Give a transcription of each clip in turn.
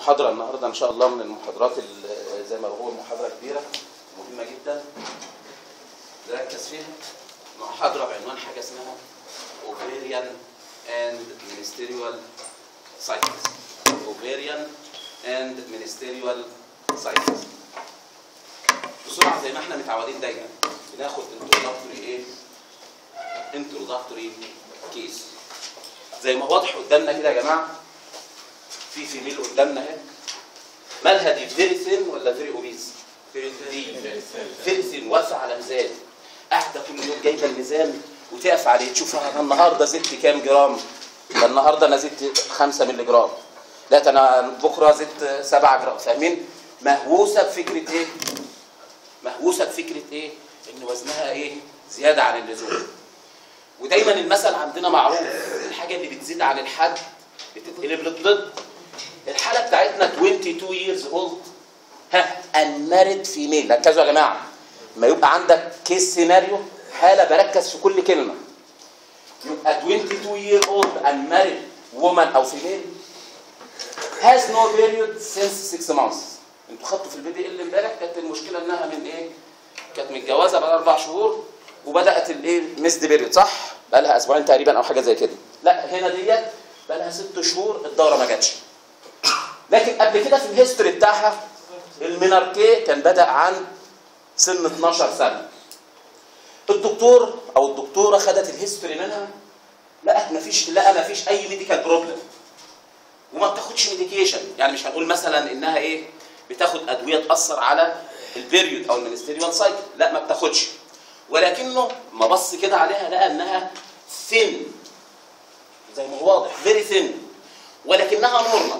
المحاضرة النهاردة إن شاء الله من المحاضرات ال- زي ما بقول محاضرة كبيرة مهمة جدا نركز فيها محاضرة بعنوان حاجة اسمها Ovarian and Ministerial Cycles Ovarian and Ministerial Cycles بسرعة زي ما احنا متعودين دايما بناخد introductory ايه introductory case زي ما واضح قدامنا كده يا جماعه في فيميل قدامنا اهي مالها دي فيري ثين ولا فيري اوبيز؟ دي فيري ثين واقفه على ميزان قاعده كل يوم جايبه الميزان وتقف عليه تشوف انا النهارده زدت كام جرام؟ ده النهارده انا زدت 5 مللي جرام لا ده انا بكره زدت 7 جرام فاهمين؟ مهووسه بفكره ايه؟ مهووسه بفكره ايه؟ ان وزنها ايه؟ زياده عن اللزوم ودايما المثل عندنا معروف الحاجه اللي بتزيد عن الحد بتتقلب للضد الحاله بتاعتنا 22 years old ها unmarried female ركزوا يا جماعه ما يبقى عندك كيس سيناريو حاله بركز في كل كلمه يبقى 22 year old unmarried woman او female has no period since 6 months انتوا خدتوا في البي دي ال امبارح كانت المشكله انها من ايه؟ كانت متجوزه بقى اربع شهور وبدات الايه ميسد بيريود صح؟ بقى لها اسبوعين تقريبا او حاجه زي كده لا هنا ديت بقى لها ست شهور الدوره ما جاتش لكن قبل كده في الهيستوري بتاعها الميناركيه كان بدا عن سن 12 سنه الدكتور او الدكتوره خدت الهيستوري منها لقت مفيش لقى مفيش اي ميديكال بروبلم وما بتاخدش ميديكيشن يعني مش هنقول مثلا انها ايه بتاخد ادويه تاثر على البيريود او المينستيريال سايكل لا ما بتاخدش ولكنه ما بص كده عليها لقى انها ثين زي ما هو واضح فيري ثين ولكنها نورمال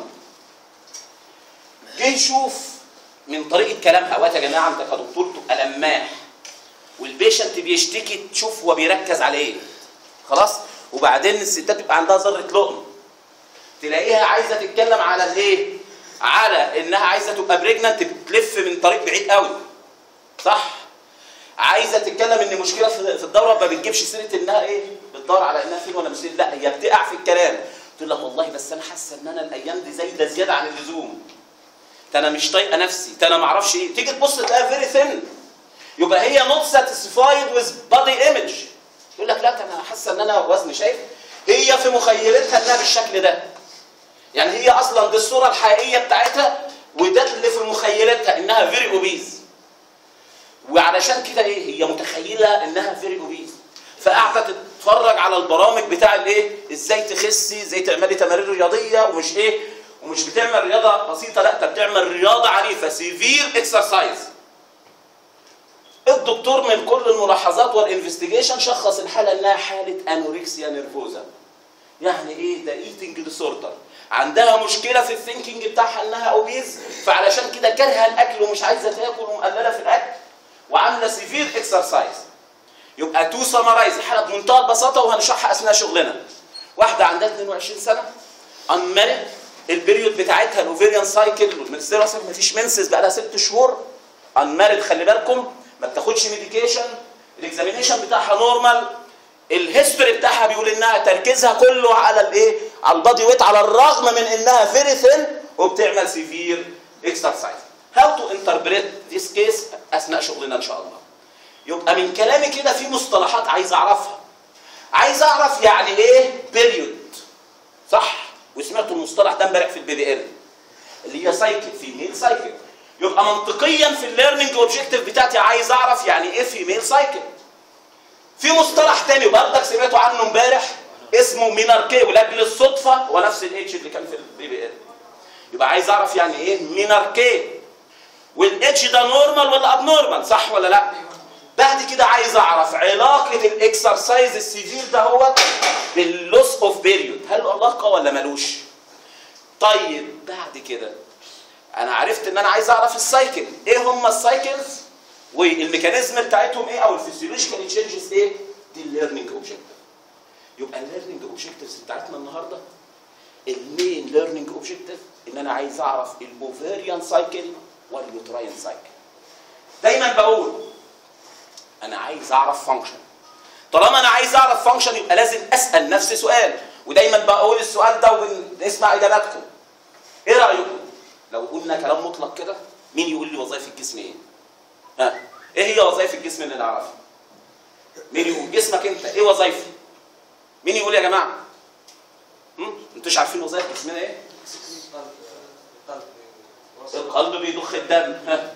جه يشوف من طريقه كلامها وقت يا جماعه انت كدكتور تبقى لماح والبيشنت بيشتكي تشوف هو بيركز على ايه خلاص وبعدين الستات بيبقى عندها ذره لقم تلاقيها عايزه تتكلم على الايه على انها عايزه تبقى بريجننت بتلف من طريق بعيد قوي صح عايزه تتكلم ان مشكله في في الدوره ما بتجيبش سيره انها ايه بتدور على انها فين ولا مش فين لا هي بتقع في الكلام تقول لك والله بس انا حاسه ان انا الايام دي زايده زياده عن اللزوم ده انا مش طايقه نفسي ده انا ما اعرفش ايه تيجي تبص تلاقيها فيري ثين يبقى هي نوت ساتيسفايد ويز بادي ايمج يقول لك لا ده انا حاسه ان انا وزني شايف هي في مخيلتها انها بالشكل ده يعني هي اصلا دي الصوره الحقيقيه بتاعتها وده اللي في مخيلتها انها فيري اوبيز وعلشان كده ايه هي متخيله انها فيري اوبيز فقاعده تتفرج على البرامج بتاع الايه ازاي تخسي ازاي تعملي تمارين رياضيه ومش ايه ومش بتعمل رياضه بسيطه لا انت بتعمل رياضه عنيفه سيفير اكسرسايز الدكتور من كل الملاحظات والانفستيجيشن شخص الحاله انها حاله انوركسيا نيرفوزا يعني ايه ده ايتنج ديسوردر عندها مشكله في الثينكينج بتاعها انها اوبيز فعلشان كده كارهه الاكل ومش عايزه تاكل ومقلله في الاكل وعامله سيفير اكسرسايز يبقى تو سمرايز حاله بمنتهى البساطه وهنشرحها اثناء شغلنا واحده عندها 22 سنه انمرد البريود بتاعتها الاوفيريان سايكل والمنستيريال سايكل مفيش منسس بقى لها ست شهور انمرد خلي بالكم ما بتاخدش ميديكيشن الاكزامينيشن بتاعها نورمال الهيستوري بتاعها بيقول انها تركيزها كله على الايه على البادي ويت على الرغم من انها فيري ثين وبتعمل سيفير اكسرسايز هاو تو انتربريت ذيس كيس اثناء شغلنا ان شاء الله يبقى من كلامي كده في مصطلحات عايز اعرفها عايز اعرف يعني ايه بيريود صح وسمعتوا المصطلح ده امبارح في البي دي ال اللي هي سايكل فيميل سايكل يبقى منطقيا في الليرنينج اوبجيكتيف بتاعتي عايز اعرف يعني ايه فيميل سايكل في مصطلح تاني برضك سمعتوا عنه امبارح اسمه ميناركي ولاجل الصدفه هو نفس الاتش اللي كان في البي بي ال يبقى عايز اعرف يعني ايه ميناركي والاتش ده نورمال ولا اب نورمال صح ولا لا بعد كده عايز اعرف علاقه الاكسرسايز السيفير ده هو باللوس اوف بيريود هل له علاقه ولا ملوش طيب بعد كده انا عرفت ان انا عايز اعرف السايكل ايه هم السايكلز والميكانيزم بتاعتهم ايه او الفسيولوجيكال تشينجز ايه دي الليرنينج اوبجكتيف يبقى الليرنينج اوبجكتيفز بتاعتنا النهارده المين ليرنينج اوبجكتيف ان انا عايز اعرف الاوفيريان سايكل واليوتراين سايكل دايما بقول انا عايز اعرف فانكشن طالما انا عايز اعرف فانكشن يبقى لازم اسال نفسي سؤال ودايما بقول السؤال ده وبنسمع اجاباتكم ايه رايكم لو قلنا كلام مطلق كده مين يقول لي وظائف الجسم ايه ها ايه هي وظائف الجسم اللي نعرفها مين يقول جسمك انت ايه وظايفه مين يقول يا جماعه هم؟ انتوش عارفين وظائف جسمنا ايه القلب بيضخ الدم ها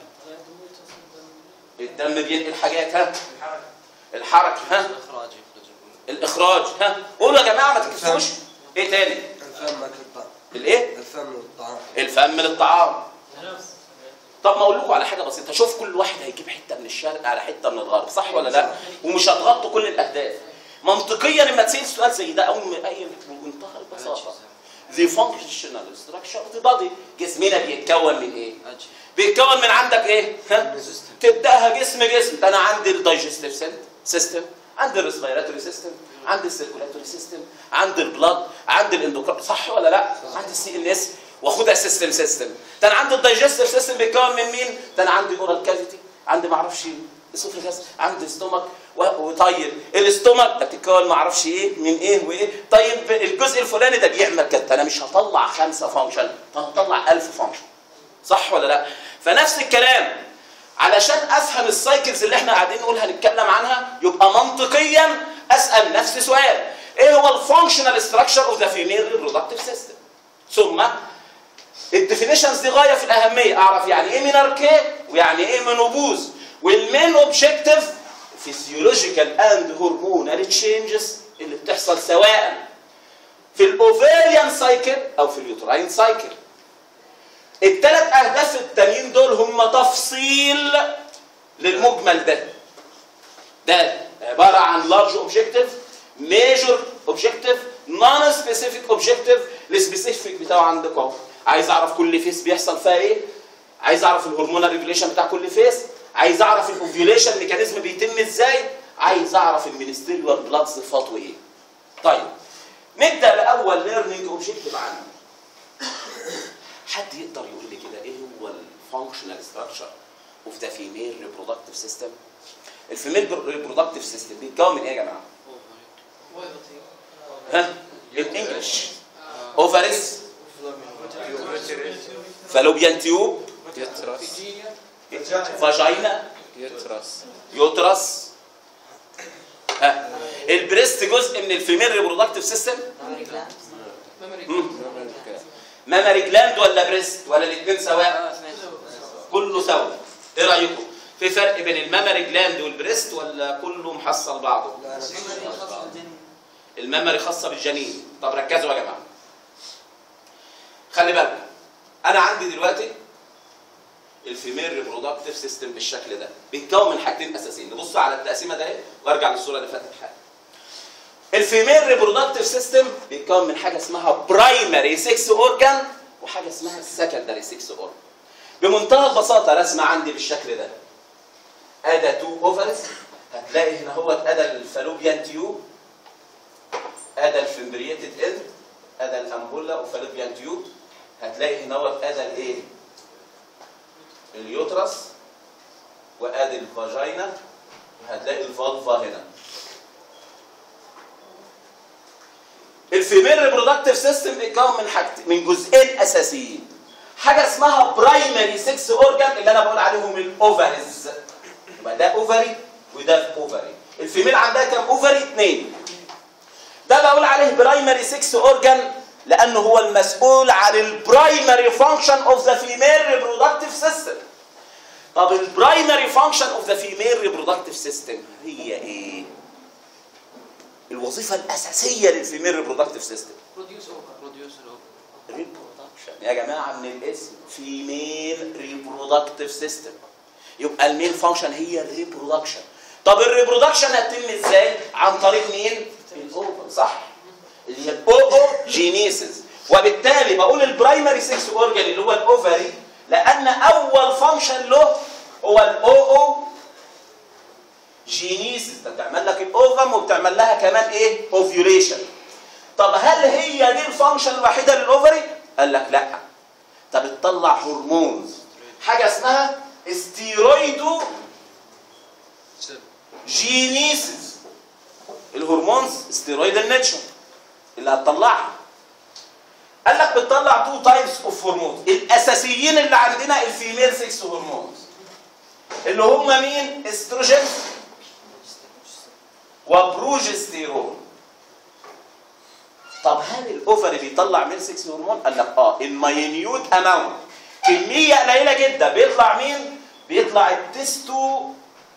الدم بينقل حاجات ها الحركه ها الإخراج يخرج الاخراج ها قولوا يا جماعه ما تكسفوش ايه تاني الفم أكل الطعام الايه الفم والطعام الفم للطعام طب ما اقول لكم على حاجه بسيطه شوف كل واحد هيجيب حته من الشرق على حته من الغرب صح ولا لا ومش هتغطوا كل الاهداف منطقيا لما تسال سؤال زي ده او اي بمنتهى البساطه the functional structure of the body جسمنا بيتكون من ايه أجل بيتكون من عندك ايه ها تبداها جسم جسم ده انا عندي الدايجستيف سيستم عندي الريسبيراتوري سيستم عندي السيركولاتوري سيستم عندي البلاد عندي الاندوكراين صح ولا لا عندي السي ان اس واخدها سيستم سيستم ده انا عندي الدايجستيف سيستم بيتكون من مين ده انا عندي اورال كافيتي عندي ما اعرفش اسوفيجاس عندي ستومك وطيب الاستومك ده بتتكون ما اعرفش ايه من ايه وايه طيب الجزء الفلاني ده بيعمل كده انا مش هطلع خمسه فانكشن انا هطلع 1000 فانكشن صح ولا لا فنفس الكلام علشان افهم السايكلز اللي احنا قاعدين نقول هنتكلم عنها يبقى منطقيا اسال نفسي سؤال ايه هو الفانكشنال ستراكشر اوف ذا فيميل ريبرودكتيف سيستم ثم الديفينيشنز دي غايه في الاهميه اعرف يعني ايه ميناركي ويعني ايه منوبوز والمين اوبجيكتيف فيسيولوجيكال اند هرمونال تشينجز اللي بتحصل سواء في الاوفيريان سايكل او في اليوتراين سايكل الثلاث اهداف التانيين دول هم تفصيل للمجمل ده ده عباره عن لارج اوبجيكتيف ميجور اوبجيكتيف نون سبيسيفيك اوبجيكتيف السبيسيفيك بتاعه عندك اهو عايز اعرف كل فيس بيحصل فيها ايه عايز اعرف الهرمونال ريجوليشن بتاع كل فيس عايز اعرف الاوفيوليشن ميكانيزم بيتم ازاي عايز اعرف المينستريال بلاد صفاته ايه طيب نبدا باول ليرنينج اوبجيكتيف عندي حد يقدر يقول لي كده ايه هو الفانكشنال ستراكشر اوف ذا فيميل ريبرودكتيف سيستم الفيميل ريبرودكتيف سيستم بيتكون من ايه يا جماعه ها بالانجلش اوفريس فالوبيان تيوب يترس فاجينا يترس يوترس ها البريست جزء من الفيميل ريبرودكتيف سيستم مامري جلاند ولا بريست ولا الاثنين سواء كله سوا ايه رايكم في فرق بين المامري جلاند والبريست ولا كله محصل بعضه الممري خاصه بالجنين طب ركزوا يا جماعه خلي بالكم انا عندي دلوقتي الفيميل ريبرودكتيف سيستم بالشكل ده بيتكون من حاجتين اساسيين نبص على التقسيمه ده وارجع للصوره اللي فاتت حاجه الفيميل ريبرودكتيف سيستم بيتكون من حاجه اسمها برايمري 6 اورجان وحاجه اسمها سكندري 6 اورجان بمنتهى البساطه رسمه عندي بالشكل ده ادا تو اوفرز هتلاقي هنا هو ادا الفالوبيان تيوب ادا الفمبريتد اند ادا الامبولا وفالوبيان تيوب هتلاقي هنا هو ادا الايه اليوترس وادي الفاجينا هتلاقي الفالفا هنا الفيميل ريبرودكتيف سيستم بيتكون من حاجتين من جزئين اساسيين حاجه اسمها برايمري 6 اورجان اللي انا بقول عليهم الاوفريز يبقى ده اوفري وده اوفري الفيميل عندها كام اوفري اثنين ده بقول عليه برايمري 6 اورجان لانه هو المسؤول عن البرايمري فانكشن اوف ذا فيميل ريبرودكتيف سيستم طب البرايمري فانكشن اوف ذا فيميل ريبرودكتيف سيستم هي ايه الوظيفه الاساسيه للفيميل ريبرودكتيف سيستم بروديوسر ريبرودكشن يا جماعه من الاسم فيميل ريبرودكتيف سيستم يبقى المين فانكشن هي الريبرودكشن طب الريبرودكشن هتتم ازاي عن طريق مين الاوفر صح اللي هي الاو جينيسيس وبالتالي بقول البرايمري 6 اورجان اللي هو الاوفري لان اول فانكشن له هو الاو جينيسيس ده بتعمل لك الاوفم وبتعمل لها كمان ايه اوفيوليشن طب هل هي دي الفانكشن الوحيده للاوفري قال لك لا طب بتطلع هرمونز حاجه اسمها ستيرويدو جينيسيس الهرمونز ستيرويد الناتشر اللي هتطلعها قال لك بتطلع تو تايبس اوف هرمونز الاساسيين اللي عندنا الفيميل 6 هرمونز اللي هم مين استروجين وبروجستيرون طب هل الاوفري بيطلع ميل 6 هرمون قال لك اه الماينيوت اماونت كميه قليله جدا بيطلع مين بيطلع التستو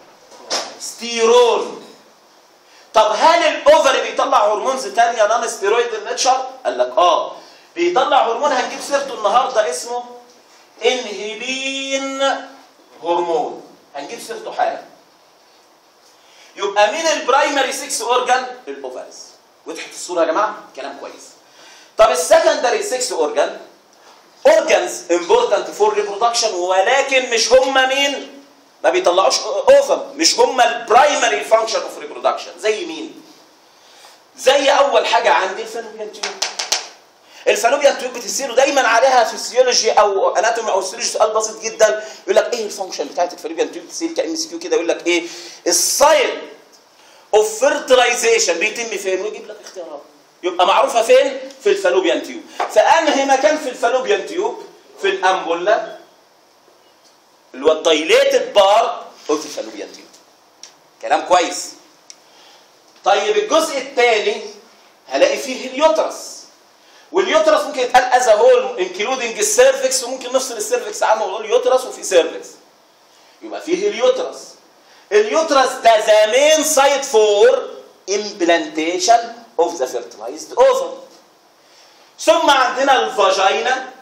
ستيرون طب هل الاوفري بيطلع هرمونز تانية نون ستيرويد الناتشر قال لك اه بيطلع هرمون هنجيب سيرته النهارده اسمه انهبين هرمون هنجيب سيرته حالا يبقى مين البرايمري 6 اورجان الاوفرز وضحت الصوره يا جماعه كلام كويس طب السكندري 6 اورجان اورجانز امبورتنت فور ريبرودكشن ولكن مش هم مين ما بيطلعوش اوفم مش هم البرايمري فانكشن اوف ريبرودكشن زي مين زي اول حاجه عندي الفالوبيان تيوب الفالوبيان تيوب بتسيله دايما عليها فيسيولوجي او اناتومي او فيسيولوجي سؤال بسيط جدا يقول لك ايه الفانكشن بتاعت الفالوبيان تيوب بتسيل كام اس كيو كده يقول لك ايه السايت اوف فيرتلايزيشن بيتم فين ويجيب لك اختيارات يبقى معروفه فين في الفالوبيان تيوب فانهي مكان في الفالوبيان تيوب في الامبولا اللي هو الدايليتد بار اوف الفالوبيان تيوب كلام كويس طيب الجزء الثاني هلاقي فيه اليوترس واليوترس ممكن يتقال از هول انكلودنج السيرفكس وممكن نفصل السيرفكس عنه ونقول يوترس وفي سيرفكس يبقى فيه اليوترس اليوترس ده ذا مين سايت فور امبلانتيشن اوف ذا فيرتلايزد اوفر ثم عندنا الفاجينا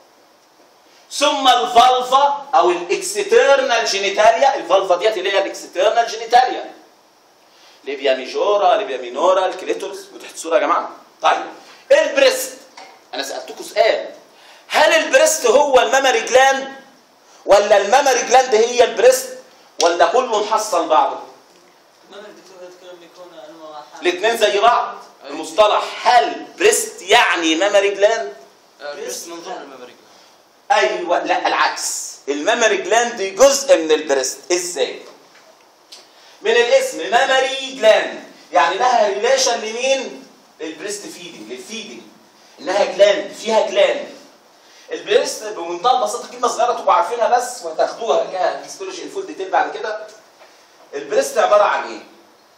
ثم الفالفا او الاكسترنال جينيتاليا الفالفا ديت اللي هي الاكسترنال جينيتاليا ليبيا ميجورا ليبيا مينورا الكليتورس وتحت الصوره يا جماعه طيب البريست انا سالتكم سؤال هل البريست هو الممري جلاند ولا الممري جلاند هي البريست ولا كله محصل بعضه ما الدكتور يذكر ان يكون انواع الاثنين زي بعض المصطلح هل بريست يعني ممري جلاند بس من ضمن الممري ايوه لا العكس الممري جلاند جزء من البريست ازاي من الاسم ممري جلاند يعني لها ريليشن لمين للبريست فيدنج للفيدنج انها جلاند فيها جلاند البريست بمنتهى البساطه كلمه صغيره تبقوا عارفينها بس وهتاخدوها كهيستولوجي الفول ديتيل بعد كده البريست عباره عن ايه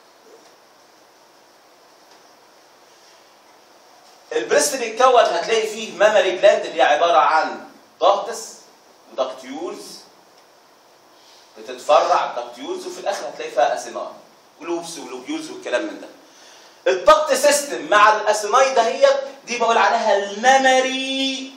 البريست بيتكون هتلاقي فيه مامري جلاند اللي هي عباره عن ضغطس ودكتيولز بتتفرع دكتيولز وفي الاخر هتلاقي فيها اسيناي ولوبس ولوبيولز والكلام من ده الضغط سيستم مع الاسيناي دهيت دي بقول عليها المامري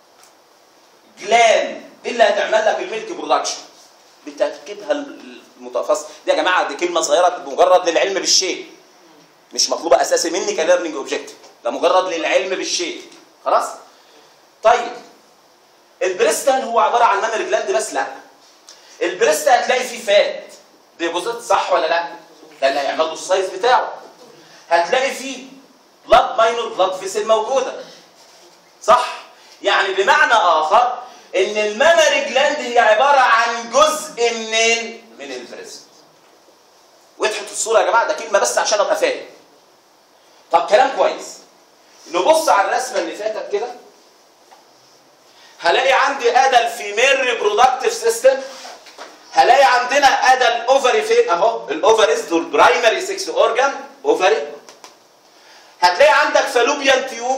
جلاند دي اللي هتعمل لك الميلك برودكشن بتركيبها المتفصل دي يا جماعه دي كلمه صغيره مجرد للعلم بالشيء مش مطلوبه اساسي مني كليرنينج اوبجكتيف ده مجرد للعلم بالشيء خلاص طيب البريست هل هو عباره عن مامري جلاند بس لا البريست هتلاقي فيه فات ديبوزيت صح ولا لا ده اللي هيعمل له السايز بتاعه هتلاقي فيه بلاد ماينور بلاد فيسل موجوده صح يعني بمعنى اخر ان المامري جلاند هي عباره عن جزء منين من البريست وضحت الصوره يا جماعه ده كلمه بس عشان ابقى فاهم طب كلام كويس نبص على الرسمه اللي فاتت كده هلاقي عندي ادى الفيميل ريبرودكتيف سيستم هلاقي عندنا ادى الاوفري فين اهو الاوفريز دول برايمري 6 اورجان اوفري هتلاقي عندك فالوبيان تيوب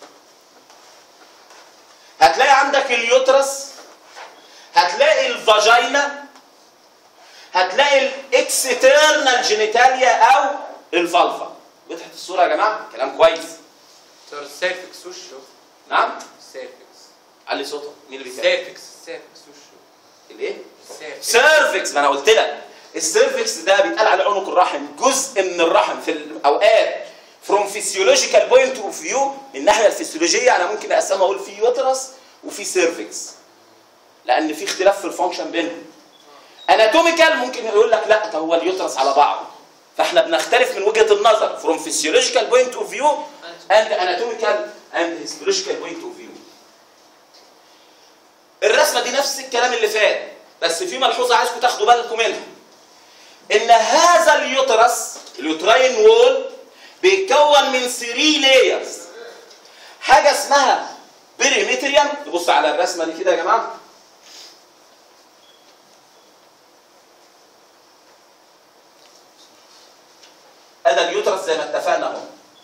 هتلاقي عندك اليوترس هتلاقي الفاجينا هتلاقي الاكسترنال جينيتاليا او الفالفا وضحت الصوره يا جماعه كلام كويس دكتور السيرفكس وشه نعم السيرفكس علي صوتك مين اللي بيتكلم السيرفكس السيرفكس وشه الايه السيرفكس سيرفكس ما انا قلت لك السيرفكس ده بيتقال على عنق الرحم جزء من الرحم في الاوقات فروم فيسيولوجيكال بوينت اوف فيو من الناحيه الفسيولوجيه انا ممكن اقسمها اقول في يوترس وفي سيرفكس لان في اختلاف في الفانكشن بينهم اناتوميكال ممكن يقول لك لا ده هو اليوترس على بعضه فاحنا بنختلف من وجهه النظر فروم فيسيولوجيكال بوينت اوف فيو اند اناتوميكال اند هيستولوجيكال بوينت اوف فيو الرسمه دي نفس الكلام اللي فات بس في ملحوظه عايزكم تاخدوا بالكم منها ان هذا اليوترس اليوتراين وول بيتكون من 3 لايرز حاجه اسمها بريمتريان نبص على الرسمه دي كده يا جماعه ادي اليوترس زي ما اتفقنا اهو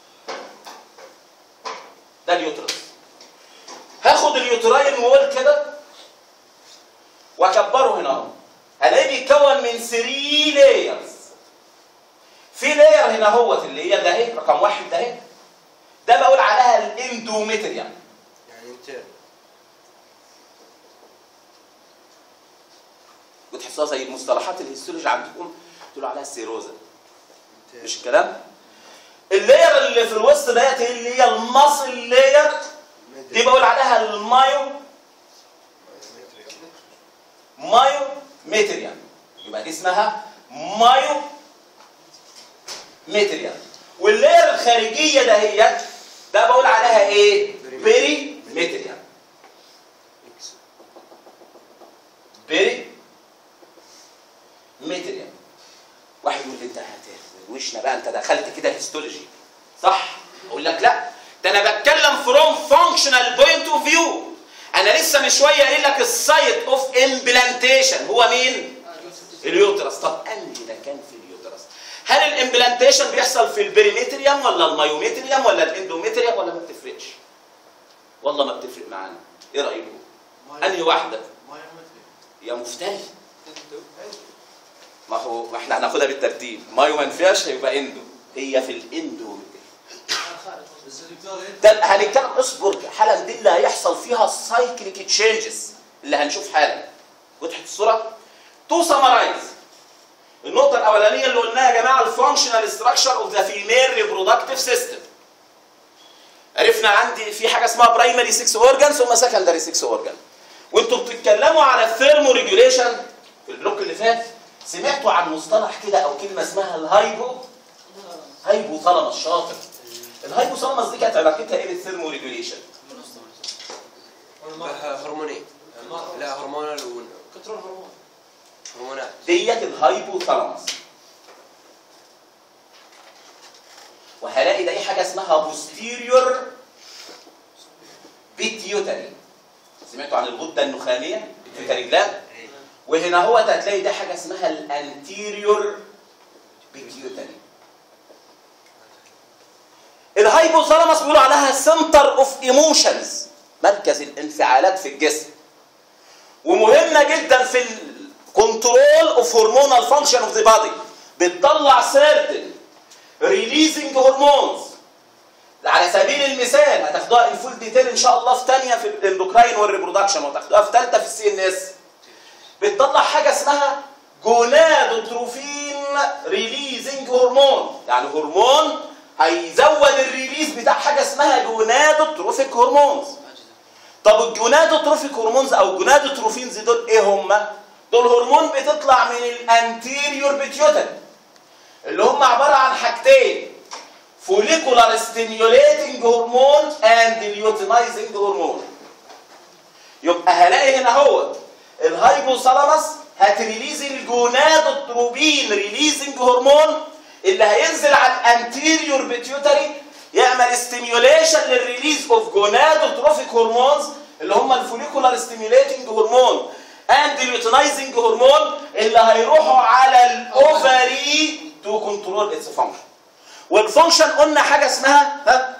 ده اليوترس هاخد اليوتراين وول كده واكبره هنا اهو هلاقيه بيتكون من 3 لايرز في لاير هنا اهوت اللي هي ده اهي رقم واحد ده اهي ده بقول عليها الاندوميتريان يعني انترن وتحسوها زي المصطلحات الهيستولوجي عندكم تقولوا عليها السيروزا مش الكلام اللاير اللي في الوسط ديت هي اللي هي المصل لاير دي بقول عليها المايو مايو ميتريان يبقى دي اسمها مايو ميتريان واللاير الخارجيه دهيت ده بقول عليها ايه بيري ميتريان بيري ميتريان واحد يقول لي انت هتروشنا بقى انت دخلت كده هيستولوجي صح اقول لك لا ده انا بتكلم فروم فانكشنال بوينت اوف فيو انا لسه من شويه قايل لك السايت اوف امبلانتيشن هو مين اليوترس طب انهي ده كان في اليوترس هل الامبلانتيشن بيحصل في البريمتريوم ولا المايومتريوم ولا الاندومتريوم ولا ما بتفرقش والله ما بتفرق معانا ايه رايكم انهي واحده يا مفتري ما هو ما احنا هناخدها بالترتيب مايو ما ينفعش هيبقى اندو هي في الاندو بس الدكتور انت ده هنتكلم اصبر حالا دي اللي هيحصل فيها السايكليك تشينجز اللي هنشوف حالا وضحت الصوره تو سمرايز النقطه الاولانيه اللي قلناها يا جماعه الفانكشنال ستراكشر اوف ذا فيميل ريبرودكتيف سيستم عرفنا عندي في حاجه اسمها برايمري 6 اورجانز ثم سكندري 6 اورجان وانتوا بتتكلموا على الثيرمو ريجوليشن في البلوك اللي فات سمعتوا عن مصطلح كده او كلمه اسمها الهايبو هايبو ثالاموس شاطر الهايبو ثالاموس دي كانت علاقتها ايه بالثيرمو ريجوليشن هرموني لا هرمونال و كنترول هرمون هرمونات ديت الهايبو ثالاموس وهلاقي ده ايه حاجه اسمها بوستيريور بيتيوتري سمعتوا عن الغده النخاميه بيتيوتري جلاند وهنا هو هتلاقي ده حاجه اسمها الانتيريور بيتيوتري الهايبوثالاموس بيقولوا عليها سنتر اوف ايموشنز مركز الانفعالات في الجسم ومهمه جدا في الكنترول اوف هرمونال فانكشن اوف ذا بادي بتطلع سيرتن ريليزنج هرمونز على سبيل المثال هتاخدوها ان فول ديتيل ان شاء الله في ثانيه في الاندوكراين والريبرودكشن وتاخدوها في ثالثه في السي ان اس بتطلع حاجه اسمها جونادوتروفين ريليزنج هرمون يعني هرمون هيزود الريليز بتاع حاجه اسمها جونادوتروفيك هرمونز طب الجونادوتروفيك هرمونز او جونادوتروفينز دول ايه هم دول هرمون بتطلع من الانتيريور بيتيوتري اللي هم عباره عن حاجتين فوليكولار ستيميوليتنج هرمون اند ليوتينايزنج هرمون يبقى هلاقي هنا هو الهايبوثالاموس هتريليز الجونادوتروبين ريليزنج هرمون اللي هينزل على الانتيريور بيتيوتري يعمل ستيميوليشن للريليز اوف جونادوتروفيك هرمونز اللي هم الفوليكولار ستيميوليتنج هرمون اند ليوتينايزنج هرمون اللي هيروحوا على الاوفري تو كنترول اتس فانكشن والفانكشن قلنا حاجه اسمها ها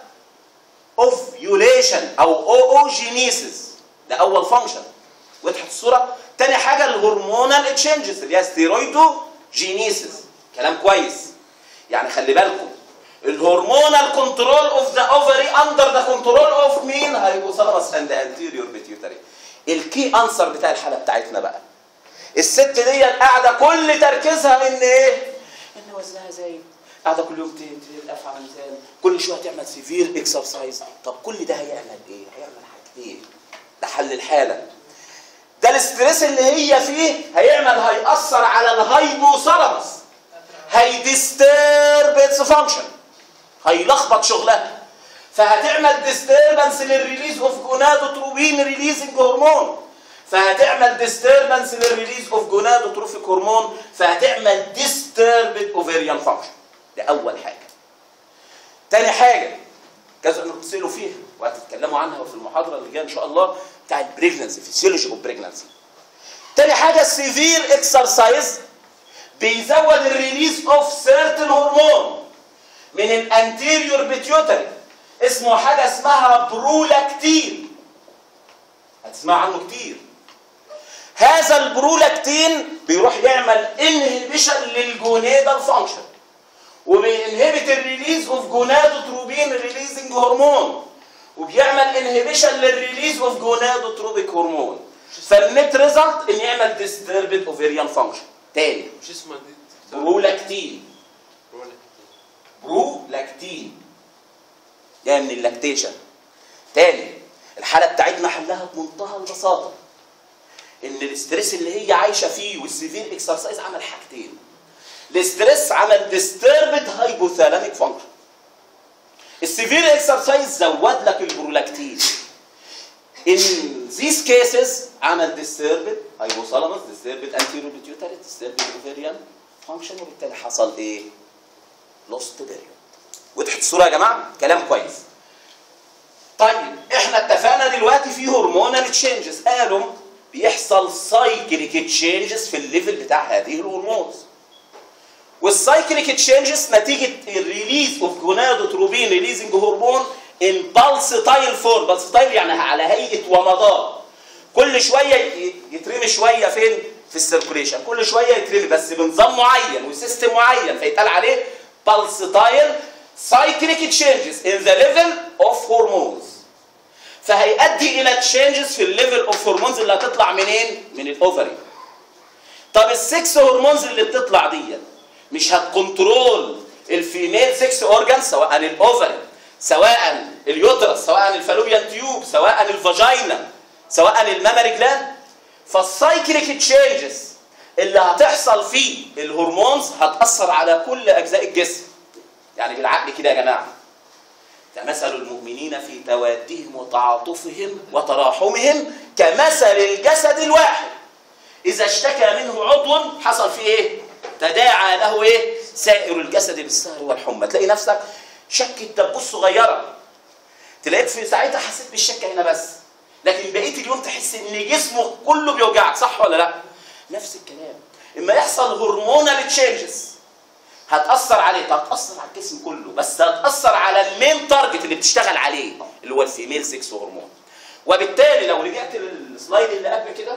اوفيوليشن او اوجينيسيس ده اول فانكشن وضحت الصوره تاني حاجه الهرمونال تشينجز اللي هي ستيرويدو جينيسيس كلام كويس يعني خلي بالكم الهرمونال كنترول اوف ذا اوفري اندر ذا كنترول اوف مين هايبوثالاموس اند انتيريور بيتيوتري الكي انسر بتاع الحاله بتاعتنا بقى الست دي قاعده كل تركيزها ان ايه ان وزنها زايد قاعده كل يوم تلقف على ميزان كل شويه تعمل سيفير اكسرسايز طب كل ده هيعمل ايه هيعمل حاجتين ده حل الحاله ده الاستريس اللي هي فيه هيعمل هيأثر على الهايبوثالاموس هيديسترب اتس فانكشن هيلخبط شغلها فهتعمل ديستربنس للريليز اوف جونادوتروبين ريليزنج هرمون فهتعمل ديستربنس للريليز اوف جونادوتروفيك هرمون فهتعمل ديستربد اوفيريان فانكشن ده اول حاجه تاني حاجه كذا نرسلوا فيها وهتتكلموا عنها في المحاضره اللي جايه ان شاء الله بتاع البريجنسي فيسيولوجي اوف بريجنسي تاني حاجه السيفير اكسرسايز بيزود الريليز اوف سيرتن هرمون من الانتيريور بيتيوتري اسمه حاجه اسمها برولاكتين هتسمع عنه كتير هذا البرولاكتين بيروح يعمل انهبيشن للجونيدال فانكشن وبينهبت الريليز اوف جونادوتروبين ريليزنج هرمون وبيعمل انهبيشن للريليز اوف جونادوتروبيك هرمون فالنت ريزلت ان يعمل ديستربد اوفيريان فانكشن تاني وش اسمه دي دكتور؟ برولاكتين برولك. برولاكتين جاي من اللاكتيشن تاني الحاله بتاعتنا حلها بمنتهى البساطه ان الاستريس اللي هي عايشه فيه والسيفير اكسرسايز عمل حاجتين الاستريس عمل ديستربد هايبوثالاميك فانكشن السيفير اكسرسايز زود لك البرولاكتين in these cases عمل disturbed hypothalamus disturbed anterior pituitary disturbed ovarian function وبالتالي حصل ايه؟ lost period وضحت الصوره يا جماعه؟ كلام كويس طيب احنا اتفقنا دلوقتي في هرمونال تشينجز قالوا بيحصل سايكليك تشينجز في الليفل بتاع هذه الهرمونز والسايكليك تشينجز نتيجه الريليز اوف جونادوتروبين ريليزنج هرمون ان بالسيتايل فورم بالسيتايل يعني على هيئه ومضات كل شويه ي- يترمي شويه فين في السيركوليشن كل شويه يترمي بس بنظام معين وسيستم معين فيتقال عليه بالسيتايل سايكليك تشينجز ان ذا ليفل اوف هرمونز فهيؤدي الى تشينجز في الليفل اوف هرمونز اللي هتطلع منين من الاوفري طب السكس هرمونز اللي بتطلع دي مش هتكنترول الفيميل سكس اورجان سواء الاوفري سواء اليوترس سواء الفالوبيان تيوب سواء الفاجينا سواء المامري جلاند فالسايكليك تشينجز اللي هتحصل في الهرمونز هتاثر على كل اجزاء الجسم يعني بالعقل كده يا جماعه كمثل المؤمنين في توادهم وتعاطفهم وتراحمهم كمثل الجسد الواحد إذا اشتكى منه عضو حصل فيه إيه؟ تداعى له إيه؟ سائر الجسد بالسهر والحمى تلاقي نفسك شكة دبوس صغيرة تلاقيك في ساعتها حسيت بالشكة هنا بس لكن بقية اليوم تحس إن جسمه كله بيوجعك صح ولا لا؟ نفس الكلام إما يحصل هرمونال تشينجز هتأثر عليك هتأثر على الجسم كله بس هتأثر على المين تارجت اللي بتشتغل عليه اللي هو الفيميل سكس هرمون وبالتالي لو رجعت للسلايد اللي قبل كده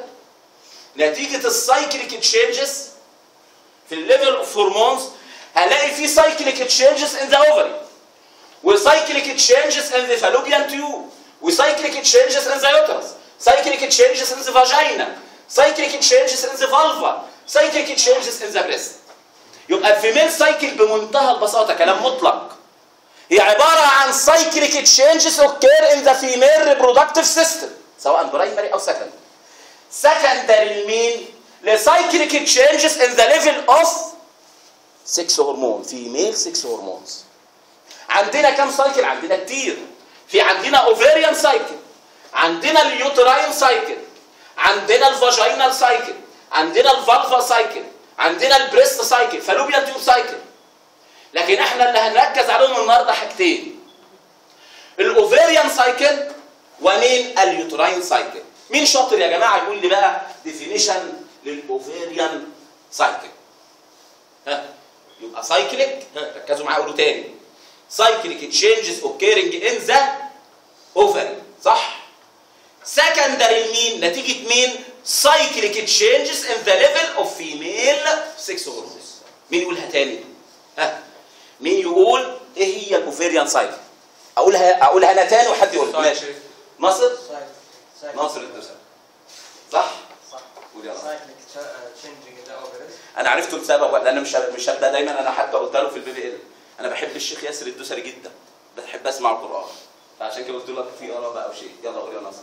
نتيجة السايكليك تشينجز في الليفل اوف هرمونز هلاقي في سايكليك تشينجز ان ذا اوفري وسايكليك تشينجز ان ذا فالوبيان تيوب وسايكليك تشينجز ان ذا يوترس سايكليك تشينجز ان ذا فاجينا سايكليك تشينجز ان ذا فالفا سايكليك تشينجز ان ذا بريست يبقى الفيميل سايكل بمنتهى البساطه كلام مطلق هي عباره عن سايكليك تشينجز اوكير ان ذا فيميل ريبرودكتيف سيستم سواء برايمري او سكندري سكندري لمين؟ لسايكليك تشينجز ان ذا ليفل اوف 6 هرمون فيميل 6 هرمونز عندنا كم سايكل؟ عندنا كتير في عندنا اوفيريان سايكل عندنا اليوتراين سايكل عندنا الفاجينال سايكل عندنا الفالفا سايكل عندنا البريست سايكل فالوبيان تيوب سايكل لكن احنا اللي هنركز عليهم النهارده حاجتين الاوفيريان سايكل ومين اليوتراين سايكل مين شاطر يا جماعه يقول لي بقى ديفينيشن للاوفيريان سايكل ها يبقى سايكليك ها ركزوا معايا قولوا تاني سايكليك تشينجز اوكيرنج ان ذا اوفري صح سكندري لمين نتيجه مين سايكليك تشينجز ان ذا ليفل اوف فيميل 6 هرمونز مين يقولها تاني ها مين يقول ايه هي الاوفيريان سايكل اقولها اقولها انا تاني وحد يقول طيب ماشي شريف. ناصر سايكل سايكل ناصر الدوسري صح صح قول يا ناصر سايكليك تشينجينج ذا اوفرز انا عرفته لسبب ولا انا مش مش هبدا دايما انا حتى قلت له في البي بي ال انا بحب الشيخ ياسر الدوسري جدا بحب اسمع القران فعشان كده قلت لك في اراء بقى وشيء يلا قول يا ناصر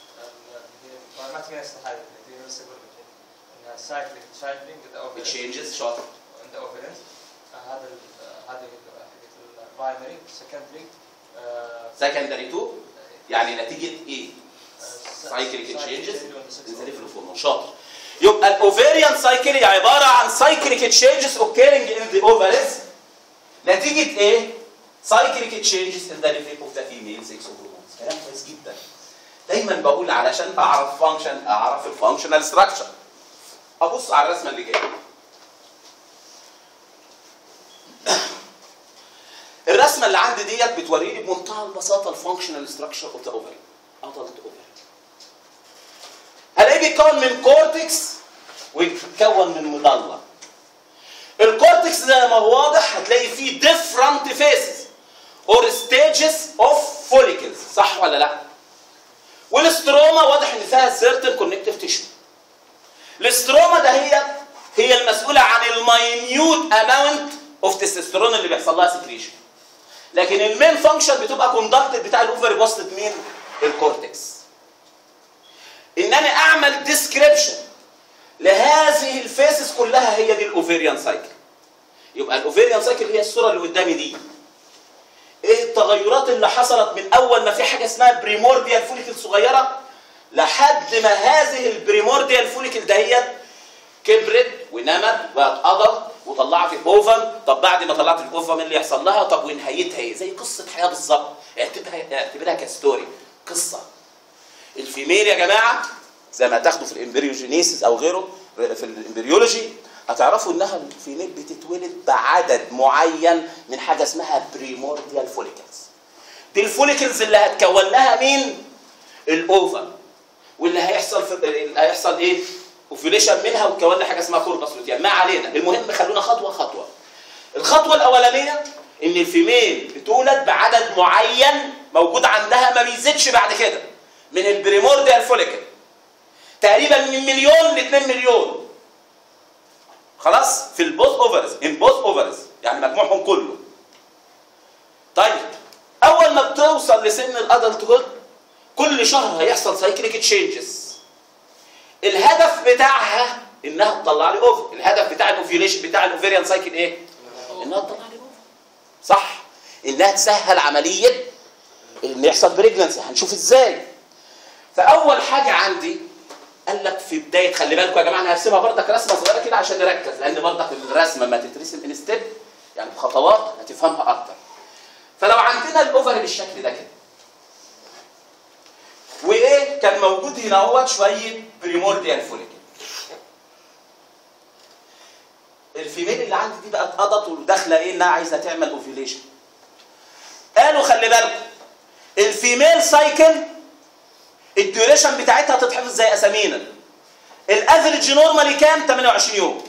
ما تقدر تستحي تقدر بس اقول لك ان سايكليك تشايلدينج ذا اوفرز تشينجز شاطر ذا اوفرز هذا ال- هذه البرايمري سكندري سكندري 2 يعني نتيجه ايه؟ سايكليك تشينجز شاطر يبقى الاوفيريان سايكل هي عباره عن سايكليك تشينجز اوكيرنج ان ذا اوفرز نتيجه ايه؟ cyclic changes in the level of the female sex hormones كلام كويس جدا دايما بقول علشان اعرف فانكشن اعرف الفانكشنال ستراكشر ابص على الرسمه اللي جايه الرسمه اللي عندي ديت بتوريني بمنتهى البساطه الفانكشنال ستراكشر اوف ذا اوفري ادلت اوفري هلاقيه بيتكون من كورتكس ويتكون من مضله الكورتكس زي ما هو واضح هتلاقي فيه different phases or stages of follicles صح ولا لا والاستروما واضح ان فيها certain connective tissue الاستروما ده هي هي المسؤوله عن الماينيوت اماونت اوف تستوستيرون اللي بيحصل لها سكريشن لكن المين فانكشن بتبقى كوندكتد بتاع الاوفري بوستد مين الكورتكس ان انا اعمل ديسكريبشن لهذه الفيسز كلها هي دي الاوفيريان سايكل يبقى الاوفيريان سايكل هي الصوره اللي قدامي دي ايه التغيرات اللي حصلت من اول ما في حاجه اسمها بريمورديال فوليكل صغيره لحد ما هذه البريمورديال فوليكل دهيت كبرت ونمت بقت قدر وطلعت الاوفم طب بعد ما طلعت الاوفم إيه اللي يحصل لها طب ونهايتها ايه زي قصه حياه بالظبط اعتبرها اعتبرها كستوري قصه الفيميل يا جماعه زي ما هتاخدوا في الامبريوجينيسيس او غيره في الامبريولوجي هتعرفوا انها الفيميل بتتولد بعدد معين من حاجه اسمها بريمورديال فوليكلز دي الفوليكلز اللي هتكون لها مين الاوفم واللي هيحصل في اللي هيحصل ايه اوفيوليشن منها وتكون لها حاجه اسمها كوربس لوتيان ما علينا المهم خلونا خطوه خطوه الخطوه الاولانيه ان الفيميل بتولد بعدد معين موجود عندها ما بيزيدش بعد كده من البريمورديال فوليكل تقريبا من مليون ل 2 مليون خلاص في البوث اوفرز ان بوث اوفرز يعني مجموعهم كله طيب اول ما بتوصل لسن الادلت هود كل شهر هيحصل سايكليك تشينجز الهدف بتاعها انها تطلع لي اوفر الهدف بتاع الاوفيوليشن بتاع الاوفيريان سايكل ايه انها تطلع لي اوفر صح انها تسهل عمليه ان يحصل بريجننسي هنشوف ازاي فاول حاجه عندي قال لك في بدايه خلي بالكم يا جماعه انا هرسمها بردك رسمه صغيره كده عشان نركز لان بردك الرسمه ما تترسم ان ستيب يعني بخطوات هتفهمها اكتر فلو عندنا الاوفر بالشكل ده كده وايه كان موجود هنا اهوت شويه بريمورديال فوليكل الفيميل اللي عندي دي بقت قضت وداخله ايه انها عايزه تعمل اوفيليشن قالوا خلي بالكم الفيميل سايكل الديوريشن بتاعتها تتحفظ زي اسامينا الافريج نورمالي كام 28 يوم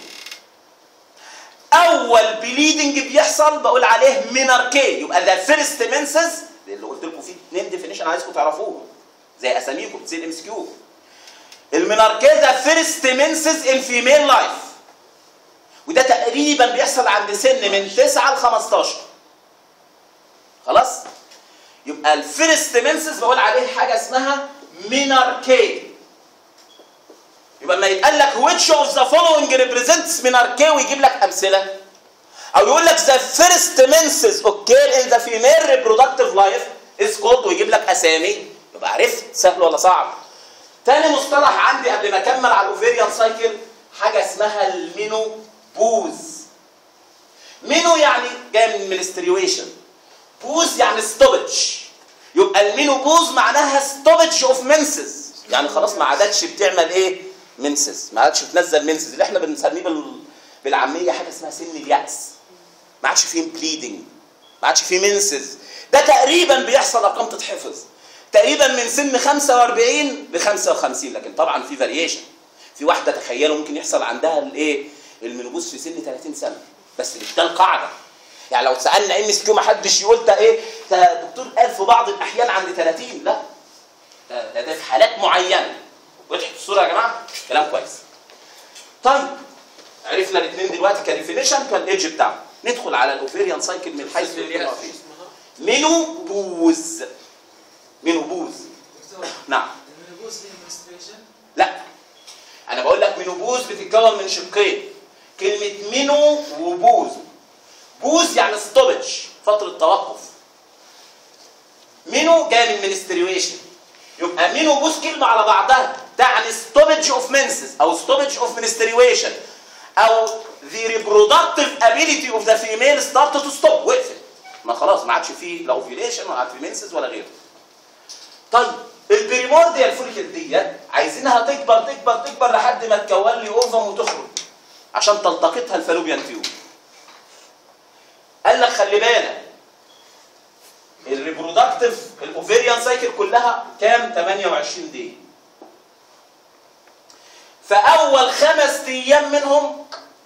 اول بليدنج بيحصل بقول عليه ميناركي يبقى ده فيرست منسز اللي قلت لكم فيه اثنين ديفينيشن عايزكم تعرفوهم زي اساميكم زي الام اس كيو الميناركي ده فيرست منسز ان فيميل لايف وده تقريبا بيحصل عند سن من 9 ل 15 خلاص يبقى الفيرست منسز بقول عليه حاجه اسمها ميناركي يبقى لما يتقال لك which of the following represents ميناركي ويجيب لك امثله او يقول لك the first menses occur in the female reproductive life is called ويجيب لك اسامي يبقى عرفت سهل ولا صعب تاني مصطلح عندي قبل ما اكمل على الاوفيريان سايكل حاجه اسمها المينوبوز مينو يعني جاي من منستريويشن بوز يعني ستوبج يبقى المينوبوز معناها ستوبج اوف منسز يعني خلاص ما عادتش بتعمل ايه منسز ما عادتش بتنزل منسز اللي احنا بنسميه بال... بالعاميه حاجه اسمها سن اليأس ما عادش فيه بليدنج ما عادش فيه منسز ده تقريبا بيحصل ارقام تتحفظ تقريبا من سن 45 ل 55 لكن طبعا في فاريشن في واحده تخيلوا ممكن يحصل عندها الايه المينوبوز في سن 30 سنه بس مش ده القاعده يعني لو سالنا ام اس كيو ما حدش يقول ده ايه ده الدكتور قال في بعض الاحيان عند 30 لا ده, ده, ده في حالات معينه وضحت الصوره يا جماعه كلام كويس طيب عرفنا الاثنين دلوقتي كديفينيشن كالايدج بتاعه ندخل على الاوفيريان سايكل من حيث مينوبوز مينوبوز دكتور نعم المنبوس هي المنستريشن لا انا بقول لك مينوبوز بتتكون من شقين كلمه مينو وبوز بوز يعني ستوبج فتره توقف مينو جاي من منستريويشن يبقى مينو بوز كلمه على بعضها تعني ستوبج اوف منسز او ستوبج اوف منستريويشن او the reproductive ability of the female started to stop وقفت ما خلاص ما عادش فيه لا اوفيليشن ولا عاد فيه منسز ولا غيره طيب البريمورديال فوليكل دي عايزينها تكبر تكبر تكبر لحد ما تكون لي اوفم وتخرج عشان تلتقطها الفالوبيان تيوب قال لك خلي بالك الريبرودكتيف الاوفيريان سايكل كلها كام 28 دقيقه فاول خمس ايام منهم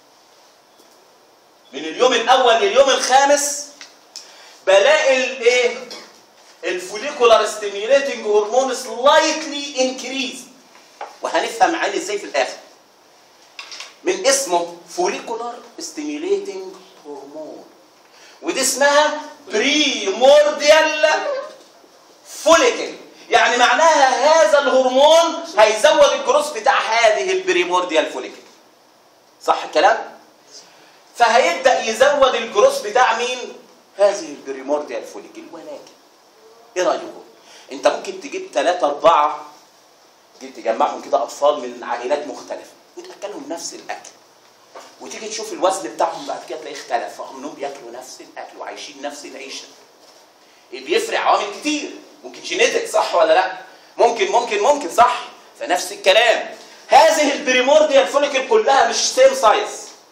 من اليوم الاول لليوم الخامس بلاقي الايه الفوليكولار ستيميوليتنج هرمون سلايتلي انكريز وهنفهم عالي ازاي في الاخر من اسمه فوليكولار ستيميوليتنج هرمون ودي اسمها بريمورديال فوليكل يعني معناها هذا الهرمون هيزود الجروس بتاع هذه البريمورديال فوليكل صح الكلام فهيبدا يزود الجروس بتاع مين هذه البريمورديال فوليكل ولكن ايه رايكم انت ممكن تجيب ثلاثة أربعة تجيب تجمعهم كده أطفال من عائلات مختلفة وتأكلهم نفس الأكل وتيجي تشوف الوزن بتاعهم بعد كده تلاقيه اختلف رغم انهم بياكلوا نفس الاكل وعايشين نفس العيشه. بيفرق عوامل كتير ممكن جينيتك صح ولا لا؟ ممكن ممكن ممكن صح فنفس الكلام هذه البريمورديال فوليكل كلها مش سيم سايز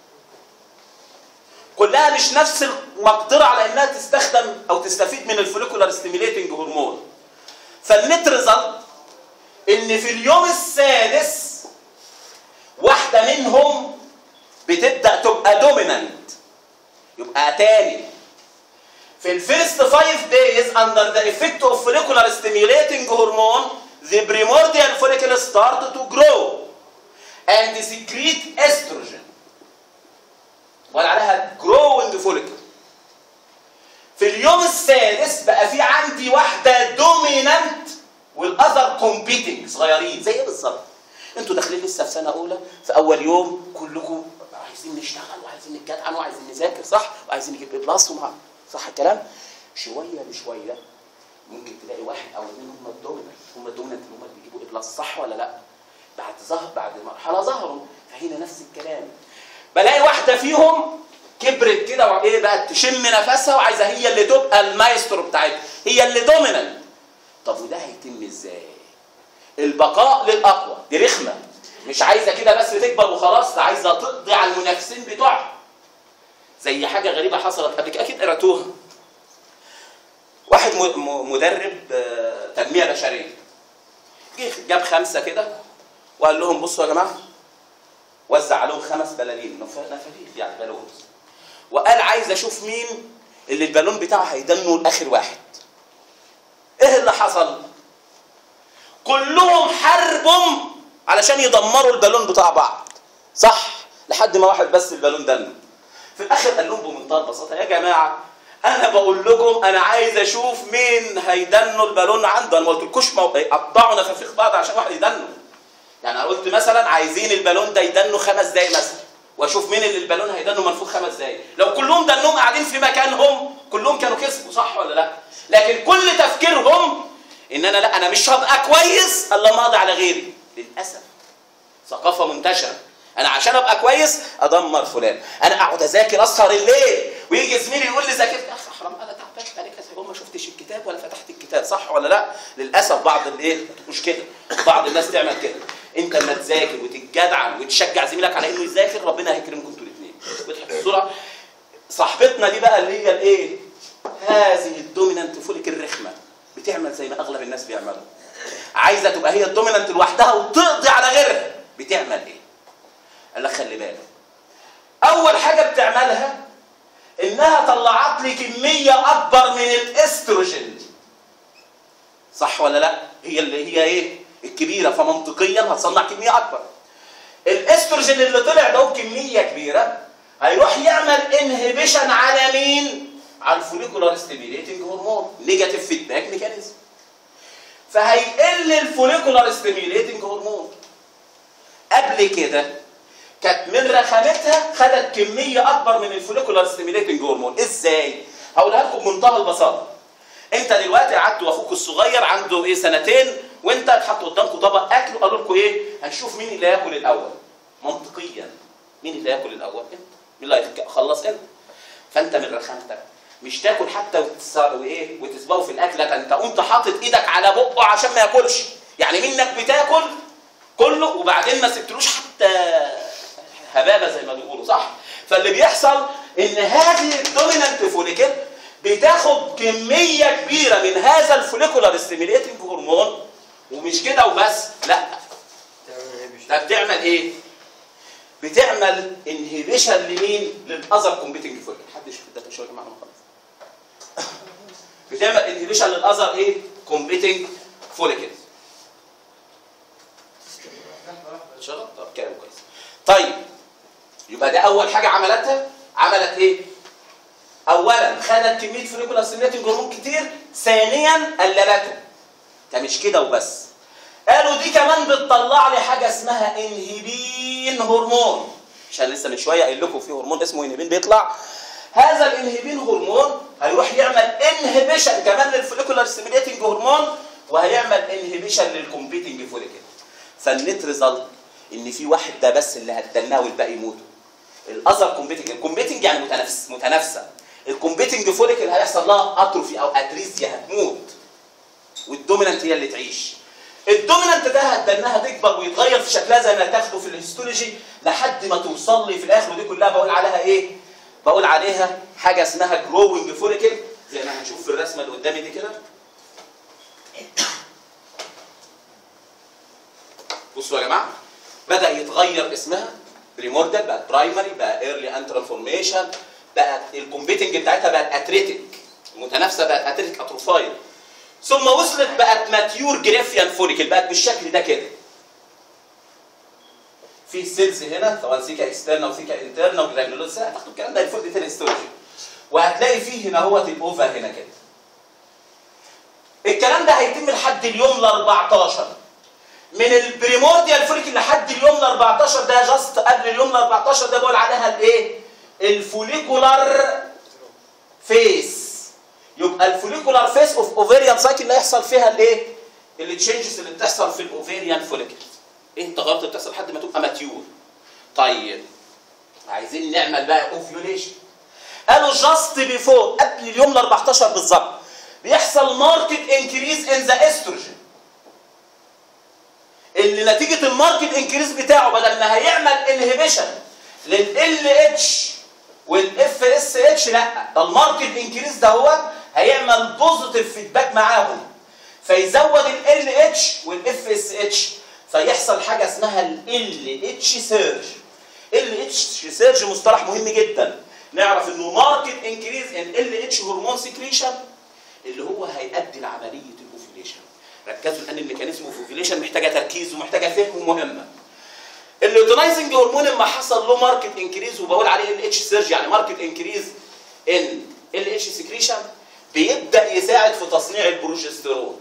كلها مش نفس المقدره على انها تستخدم او تستفيد من الفوليكولار ستيميليتنج هرمون فالنت ريزلت ان في اليوم السادس واحده منهم بتبدا تبقى دومينانت يبقى تاني في الفيرست 5 days under the effect of follicular stimulating hormone the primordial follicle start to grow and secrete estrogen وقال عليها growing follicle في اليوم السادس بقى في عندي واحده دومينانت والاذر كومبيتنج صغيرين زي ايه بالظبط انتوا داخلين لسه في سنه اولى في اول يوم كلكم عايزين نشتغل وعايزين نتجدعن وعايزين نذاكر صح وعايزين نجيب بلس ومع صح الكلام شويه بشويه ممكن تلاقي واحد او اثنين هم الدومينانت هم الدومينانت اللي هم اللي بيجيبوا بلس صح ولا لا بعد ظهر بعد مرحله ظهروا فهنا نفس الكلام بلاقي واحده فيهم كبرت كده وايه بقت تشم نفسها وعايزه هي اللي تبقى المايسترو بتاعتها هي اللي دومينانت طب وده هيتم ازاي البقاء للاقوى دي رخمه مش عايزه كده بس تكبر وخلاص ده عايزه تقضي على المنافسين بتوعها زي حاجه غريبه حصلت قبل كده اكيد قراتوها واحد م- م- مدرب آه، تنميه بشريه جه جاب خمسه كده وقال لهم بصوا يا جماعه وزع عليهم خمس بلالين نف- نفاريخ يعني بالونز وقال عايز اشوف مين اللي البالون بتاعه هيدنه لاخر واحد ايه اللي حصل كلهم حاربوا علشان يدمروا البالون بتاع بعض صح لحد ما واحد بس البالون دنه في الاخر قال لهم بمنتهى البساطه يا جماعه انا بقول لكم انا عايز اشوف مين هيدنوا البالون عنده انا ما قلتلكوش مو- يقطعوا نفافيخ بعض عشان واحد يدنه يعني انا قلت مثلا عايزين البالون ده يدنوا خمس دقايق مثلا واشوف مين اللي البالون هيدنوا منفوخ خمس دقايق لو كلهم دنهم قاعدين في مكانهم كلهم كانوا كسبوا صح ولا لا لكن كل تفكيرهم ان انا لا انا مش هبقى كويس الا لما اقضي على غيري للاسف ثقافه منتشره انا عشان ابقى كويس ادمر فلان انا اقعد اذاكر اسهر الليل ويجي زميلي يقول لي ذاكرت يا اخي حرام انا تعبان بقالي كذا يوم ما شفتش الكتاب ولا فتحت الكتاب صح ولا لا للاسف بعض الايه مش كده بعض الناس تعمل كده انت لما تذاكر وتتجدعن وتشجع زميلك على انه يذاكر ربنا هيكرمكم انتوا الاثنين واضحه الصوره صاحبتنا دي بقى اللي هي الايه هذه الدومينانت فوليك الرخمه بتعمل زي ما اغلب الناس بيعملوا عايزه تبقى هي الدومينانت لوحدها وتقضي على غيرها بتعمل ايه قال لك خلي بالك اول حاجه بتعملها انها طلعت لي كميه اكبر من الاستروجين صح ولا لا هي اللي هي ايه الكبيره فمنطقيا هتصنع كميه اكبر الاستروجين اللي طلع ده بكميه كبيره هيروح يعمل انهبيشن على مين على الفوليكولار ستيميليتنج هرمون نيجاتيف فيدباك ميكانيزم فهيقل الفوليكولار ستيميليتنج هرمون قبل كده كانت من رخامتها خدت كميه اكبر من الفوليكولار ستيميليتنج هرمون ازاي هقولها لكم بمنتهى البساطه انت دلوقتي قعدت واخوك الصغير عنده ايه سنتين وانت اتحط قدامكم طبق اكل وقالوا لكم ايه هنشوف مين اللي هياكل الاول منطقيا مين اللي هياكل الاول انت مين اللي هيخلص انت فانت من رخامتك مش تاكل حتى وتس- وايه وتسبقه في الاكل لا ده انت قمت حاطط ايدك على بقه عشان ما ياكلش يعني منك بتاكل كله وبعدين ما سبتلوش حتى هبابه زي ما بيقولوا صح فاللي بيحصل ان هذه الدومينانت فوليكل بتاخد كميه كبيره من هذا الفوليكولار ستيميليتنج هرمون ومش كده وبس لا تعمل inhibition. ده بتعمل ايه بتعمل انهبيشن لمين للاذر كومبيتنج فوليكل حد يشوف الداتا شويه يا جماعه أنا خلاص بتعمل انهبيشن للاذر ايه كومبيتنج فوليكلز شغل طب كلام كويس طيب يبقى ده اول حاجه عملتها عملت ايه اولا خدت كميه فوليكولار ستيميليتنج هرمون كتير ثانيا قللته ده مش كده وبس قالوا دي كمان بتطلع لي حاجه اسمها انهبين هرمون عشان لسه من شويه قايل لكم في هرمون اسمه انهبين بيطلع هذا الانهبين هرمون هيروح يعمل انهبيشن كمان للفوليكولار ستيميليتنج هرمون وهيعمل انهبيشن للكومبيتنج فوليكل فالنت ريزلت ان في واحد ده بس اللي هتدناه والباقي يموتوا الاذر كومبيتنج الكومبيتنج يعني متنافس متنافسه الكومبيتنج فوليكل هيحصل لها اتروفي او اتريزيا هتموت والدومينانت هي اللي تعيش الدومينانت ده هتدناها تكبر ويتغير في شكلها زي ما تاخده في الهيستولوجي لحد ما توصل لي في الاخر ودي كلها بقول عليها ايه؟ بقول عليها حاجه اسمها جروينج فوليكل زي ما هنشوف في الرسمه اللي قدامي دي كده بصوا يا جماعه بدا يتغير اسمها بريموردال بقت برايمري بقى ايرلي ان ترانسفورميشن بقت الكومبيتنج بتاعتها بقت اتريتيك المتنافسه بقت اتريتيك اتروفايل ثم وصلت بقت ماتيور جريفيان فوليكل بقت بالشكل ده كده في سيلز هنا طبعا سيكا اكسترنا وسيكا انترنا وجرانيولوز هتاخدوا الكلام ده الفول ديتيل هيستولوجي وهتلاقي فيه هنا هو الاوفا هنا كده الكلام ده هيتم لحد اليوم ال 14 من البريمورديال فوليكل لحد اليوم ال 14 ده جاست قبل اليوم ال 14 ده بقول عليها الايه؟ الفوليكولار فيس يبقى الفوليكولار فيس اوف اوفيريان سايكل اللي هيحصل فيها الايه؟ التشينجز اللي بتحصل في الاوفيريان فوليكل ايه التغيرات اللي بتحصل لحد ما تبقى ماتيور طيب عايزين نعمل بقى اوفيوليشن قالوا جاست بيفور قبل اليوم ال 14 بالظبط بيحصل ماركت انكريز ان ذا استروجين اللي نتيجه الماركت انكريز بتاعه بدل ما هيعمل انهبيشن لل اتش والاف اس اتش لا ده الماركت انكريز ده هو هيعمل بوزيتيف فيدباك معاهم فيزود ال اتش والاف اس اتش فيحصل حاجه اسمها ال اتش سيرج ال اتش سيرج مصطلح مهم جدا نعرف انه ماركت انكريز ان ال اتش هرمون سكريشن اللي هو هيؤدي لعمليه الاوفيليشن ركزوا لان الميكانيزم اوف اوفيليشن محتاجه تركيز ومحتاجه فهم مهمه اللوتينايزنج هرمون لما حصل له ماركت انكريز وبقول عليه ال اتش سيرج يعني ماركت انكريز ان ال اتش سكريشن بيبدا يساعد في تصنيع البروجسترون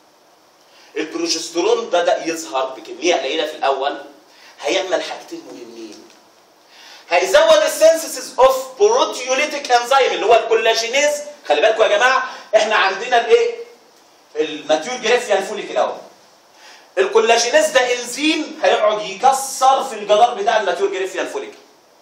البروجسترون بدا يظهر بكميه قليله في الاول هيعمل حاجتين مهمين هيزود السينثيسيس اوف بروتيوليتيك انزيم اللي هو الكولاجينيز خلي بالكم يا جماعه احنا عندنا الايه الماتيور جريفيان فوليكل اهو الكولاجينيز ده انزيم هيقعد يكسر في الجدار بتاع الماتيور جريفيان فوليكل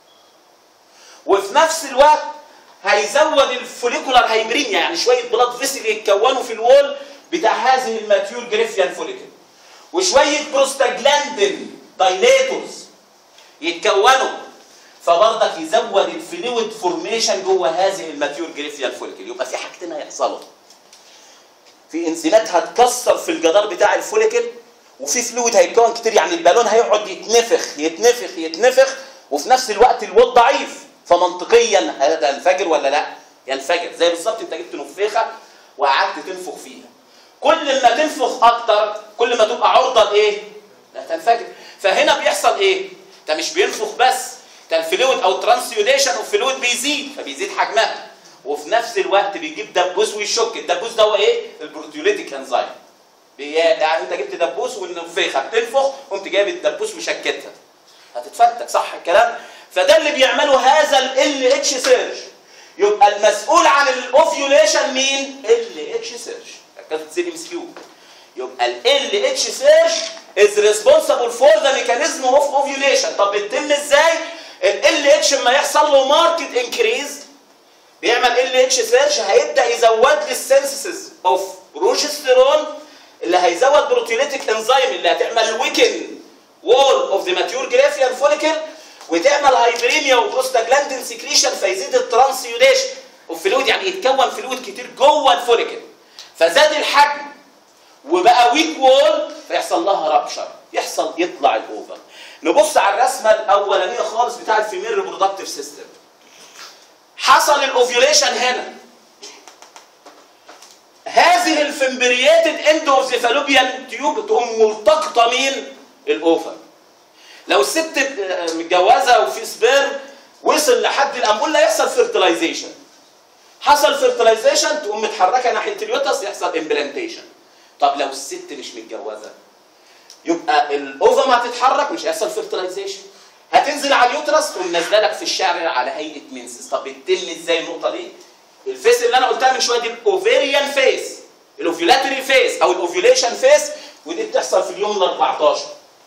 وفي نفس الوقت هيزود الفوليكولار هايبريميا يعني شويه بلاد فيسل يتكونوا في الوول بتاع هذه الماتيور جريفيان فوليكل وشويه بروستاجلاندين دايليتورز يتكونوا فبرضك يزود الفلويد فورميشن جوه هذه الماتيور جريفيان فوليكل يبقى في حاجتين هيحصلوا في انزيمات هتكسر في الجدار بتاع الفوليكل وفي فلويد هيتكون كتير يعني البالون هيقعد يتنفخ يتنفخ يتنفخ وفي نفس الوقت الوول ضعيف فمنطقيا هذا ينفجر ولا لا؟ ينفجر زي بالظبط انت جبت نفيخه وقعدت تنفخ فيها كل ما تنفخ اكتر كل ما تبقى عرضه لايه؟ لا تنفجر فهنا بيحصل ايه؟ ده مش بينفخ بس ده الفلويد او ترانسيوديشن اوف فلويد بيزيد فبيزيد حجمها وفي نفس الوقت بيجيب دبوس ويشك الدبوس ده هو ايه؟ البروتيوليتيك انزيم يعني انت جبت دبوس والنفيخه بتنفخ قمت جايب الدبوس وشكتها هتتفتت صح الكلام؟ فده اللي بيعمله هذا ال اتش سيرج يبقى المسؤول عن الاوفيوليشن مين؟ ال اتش سيرج ركزوا تسيب ام كيو يبقى ال اتش سيرج از ريسبونسبل فور ذا ميكانيزم اوف اوفيوليشن طب بتتم ازاي؟ ال اتش لما يحصل له ماركت انكريز بيعمل ال اتش سيرش هيبدا يزود لي السينسيس اوف بروجستيرون اللي هيزود بروتيوليتيك انزيم اللي هتعمل ويكن وول اوف ذا ماتيور جرافيان فوليكل وتعمل هايبريميا وبروستاجلاندين سكريشن فيزيد الترانسيوديشن اوف فلويد يعني يتكون فلويد كتير جوه الفوليكل فزاد الحجم وبقى ويك وول فيحصل لها رابشر يحصل يطلع الاوفر نبص على الرسمه الاولانيه خالص بتاع الفيميل ريبرودكتيف سيستم حصل الاوفيوليشن هنا هذه الفمبرياتد اند اوف ذا فالوبيان تيوب تقوم ملتقطه مين الاوفر لو الست متجوزه وفي سبير وصل لحد الامبوله يحصل فيرتلايزيشن حصل فيرتلايزيشن تقوم متحركه ناحيه اليوتس يحصل امبلانتيشن طب لو الست مش متجوزه يبقى الاوفم هتتحرك مش هيحصل فيرتلايزيشن هتنزل على اليوترس تقوم نازله لك في الشعر على هيئه منسس طب بتتم ازاي النقطه دي الفيس اللي انا قلتها من شويه دي الاوفيريان فيس الاوفيولاتوري فيس او الاوفيوليشن فيس ودي بتحصل في اليوم ال 14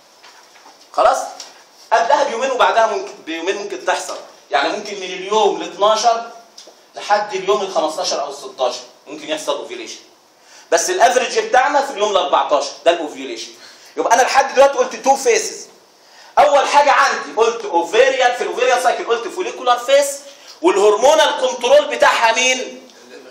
خلاص قبلها بيومين وبعدها ممكن بيومين ممكن تحصل يعني ممكن من اليوم ال 12 لحد اليوم ال 15 او ال 16 ممكن يحصل اوفيوليشن بس الافريج بتاعنا في اليوم ال 14 ده الاوفيوليشن يبقى انا لحد دلوقتي قلت تو فيسز اول حاجه عندي قلت اوفيريان في الاوفيريان سايكل قلت فوليكولار فيس والهرمونال كنترول بتاعها مين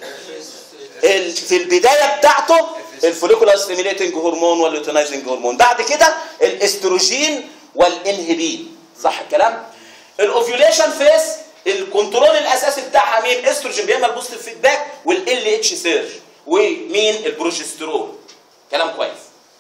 ال- في البدايه بتاعته الفوليكولار ستيميليتنج هرمون واللوتينايزنج هرمون بعد كده الاستروجين والانهبين صح الكلام الاوفيوليشن فيس الكنترول الاساسي بتاعها مين استروجين بيعمل بوزيتيف فيدباك والال اتش سيرج ومين البروجسترون كلام كويس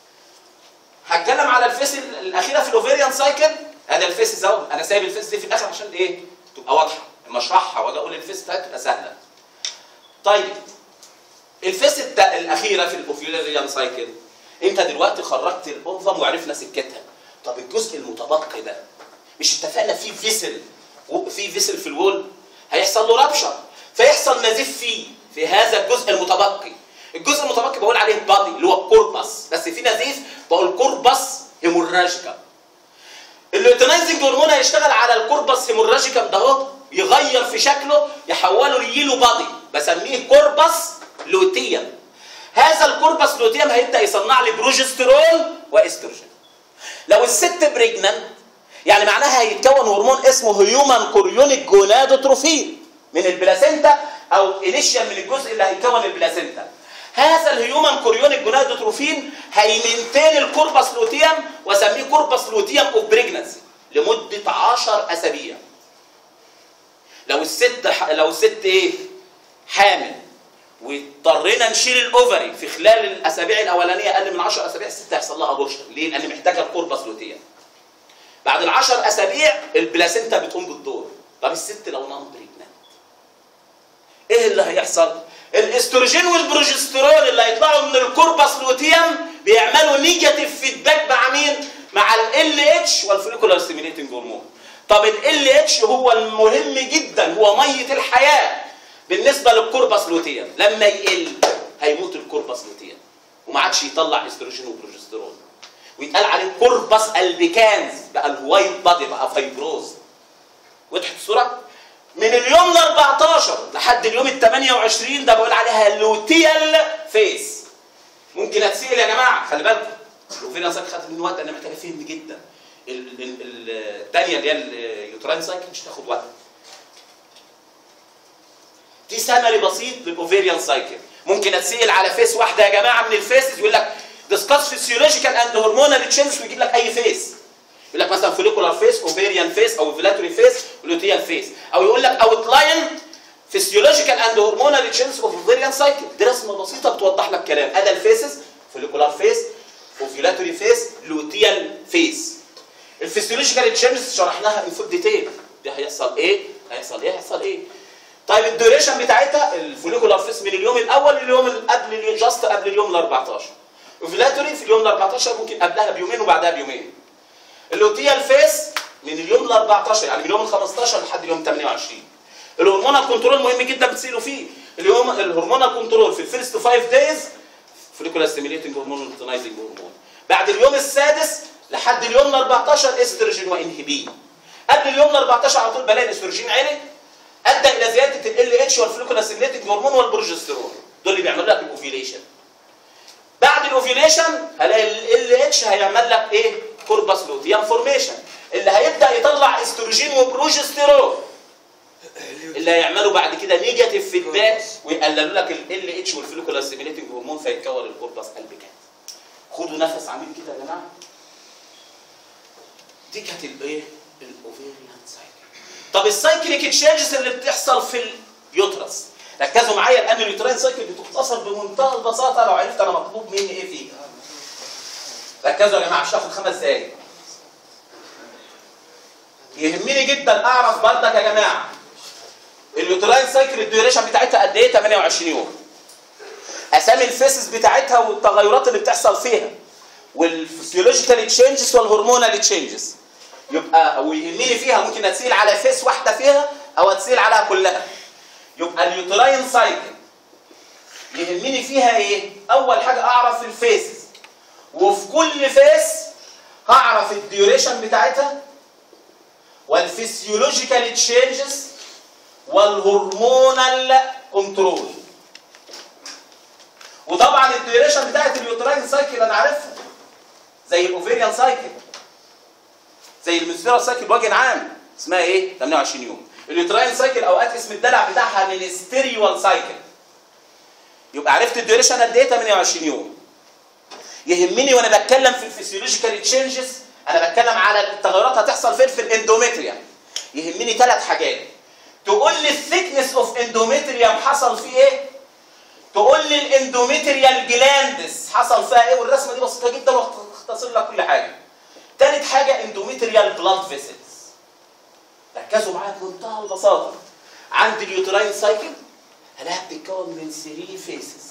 هتكلم على الفيس ال- الاخيره في الاوفيريان سايكل هذا الفيس اهو انا سايب الفيس دي في الاخر عشان ايه تبقى واضحه لما اشرحها واجي اقول الفيس بتاعتها تبقى سهله طيب الفيس الت- الاخيره في الاوفيريان سايكل انت دلوقتي خرجت الاوفم وعرفنا سكتها طب الجزء المتبقي ده مش اتفقنا في فيسل في فيسل في الوول هيحصل له ربشه فيحصل نزيف فيه في هذا الجزء المتبقي الجزء المتبقي بقول عليه بادي اللي هو الكوربس بس في نزيف بقول كوربس هيموراجيكا اللوتينايزنج هرمون هيشتغل على الكوربس هيموراجيكا ده اهو يغير في شكله يحوله ليلو بادي بسميه كوربس لوتيوم هذا الكوربس لوتيوم هيبدا يصنع لي بروجسترون واستروجين لو الست بريجننت يعني معناها هيتكون هرمون اسمه هيومن كوريونيك جونادوتروفين من البلاسينتا او انيشيال من الجزء اللي هيكون البلاسينتا هذا الهيومن كوريونيك جونادوتروفين هيمنتين الكوربس لوتيوم واسميه كوربس لوتيوم اوف بريجنسي لمده 10 اسابيع لو الست لو الست ايه حامل واضطرينا نشيل الاوفري في خلال الاسابيع الاولانيه اقل من 10 اسابيع الست هيحصل لها ابورشن ليه؟ لان محتاجه الكوربس لوتيوم بعد العشر اسابيع البلاسينتا بتقوم بالدور طب الست لو نون بريجننت ايه اللي هيحصل الاستروجين والبروجسترون اللي هيطلعوا من الكوربس لوتيوم بيعملوا نيجاتيف فيدباك مع مين مع ال اتش والفوليكولار ستيميليتنج هرمون طب ال اتش هو المهم جدا هو ميه الحياه بالنسبه للكوربس لوتيوم لما يقل هيموت الكوربس لوتيوم وما عادش يطلع استروجين وبروجسترون ويتقال عليه كوربس البيكانز بقى الوايت بادي بقى فايبروز وضحت الصوره من اليوم ال 14 لحد اليوم ال 28 ده بقول عليها لوتيال فيس ممكن اتسال يا جماعه خلي بالكم الاوفيريان سايكل خدت من وقت انا محتاجه فهم جدا ال- ال- ال- الثانيه اللي هي اليوتراين سايكل مش هتاخد وقت دي سمري بسيط للاوفيريان سايكل ممكن اتسال على فيس واحده يا جماعه من الفيسز يقول لك ديسكاس فيسيولوجيكال اند هرمونال تشينجز ويجيب لك اي فيس يقول لك مثلا فوليكولار فيس اوفيريان فيس او فيلاتوري فيس ولوتيال فيس او يقول لك اوت لاين فيسيولوجيكال اند هرمونال تشينجز اوف اوفيريان سايكل دي رسمه بسيطه بتوضح لك كلام ادي الفيسز فوليكولار فيس اوفيلاتوري فيس لوتيال فيس الفيسيولوجيكال تشينجز شرحناها ان فول ديتيل دي هيحصل ايه هيحصل ايه هيحصل ايه طيب الديوريشن بتاعتها الفوليكولار فيس من اليوم الاول لليوم ال- قبل اليوم جاست قبل اليوم ال 14 اوفيلاتوري في اليوم ال 14 ممكن قبلها بيومين وبعدها بيومين اللوتيال فيس من اليوم ال 14 يعني من اليوم ال 15 لحد اليوم 28 الهرمونال كنترول مهم جدا بتسيروا فيه اليوم الهرمونال كنترول في الفيرست 5 دايز فوليكولا ستيميليتنج هرمون ولوتينايزنج هرمون بعد اليوم السادس لحد اليوم ال 14 استروجين وانهبين قبل اليوم ال 14 على طول بلاقي الاستروجين عالي ادى الى زياده ال اتش والفوليكولا ستيميليتنج هرمون والبروجسترون دول اللي بيعملوا لك الاوفيليشن بعد الاوفيليشن هلاقي ال اتش هيعمل لك ايه كوربس لوتيان فورميشن اللي هيبدا يطلع استروجين وبروجسترون اللي هيعملوا بعد كده نيجاتيف فيدباك ويقللوا لك ال اتش والفوليكولا ستيميليتنج هرمون فيتكون الكوربس البيكات خدوا نفس عميق كده يا جماعه دي كانت الايه الاوفيريان سايكل طب السايكليك تشينجز اللي بتحصل في اليوترس ركزوا معايا لان اليوترين سايكل بتختصر بمنتهى البساطه لو عرفت انا مطلوب مني ايه فيه ركزوا يا جماعه مش هاخد خمس دقايق يهمني جدا اعرف بردك يا جماعه اليوتراين سايكل الديوريشن بتاعتها قد ايه 28 يوم اسامي الفيسز بتاعتها والتغيرات اللي بتحصل فيها والفسيولوجيكال تشينجز والهرمونال تشينجز يبقى ويهمني فيها ممكن اتسيل على فيس واحده فيها او اتسيل عليها كلها يبقى اليوتراين سايكل يهمني فيها ايه اول حاجه اعرف الفيسز وفي كل فيس هعرف الديوريشن بتاعتها والفسيولوجيكال تشينجز والهرمونال كنترول وطبعا الديوريشن بتاعت اليوتراين سايكل انا عارفها زي الاوفيريان سايكل زي المنستيرال سايكل بوجه عام اسمها ايه 28 يوم اليوتراين سايكل اوقات اسم الدلع بتاعها مينستيريوال سايكل يبقى عرفت الديوريشن قد ايه 28 يوم يهمني وانا بتكلم في الفسيولوجيكال تشينجز انا بتكلم على التغيرات هتحصل فين في الاندوميتريا يهمني ثلاث حاجات تقول لي الثيكنس اوف اندوميتريوم حصل فيه ايه تقول لي الاندوميتريال جلاندس حصل فيها ايه والرسمه دي بسيطه جدا واختصر لك كل حاجه ثالث حاجه اندوميتريال بلاد فيسلز ركزوا معايا بمنتهى البساطه عندي اليوتراين سايكل هلاقيها بتتكون من 3 فيسز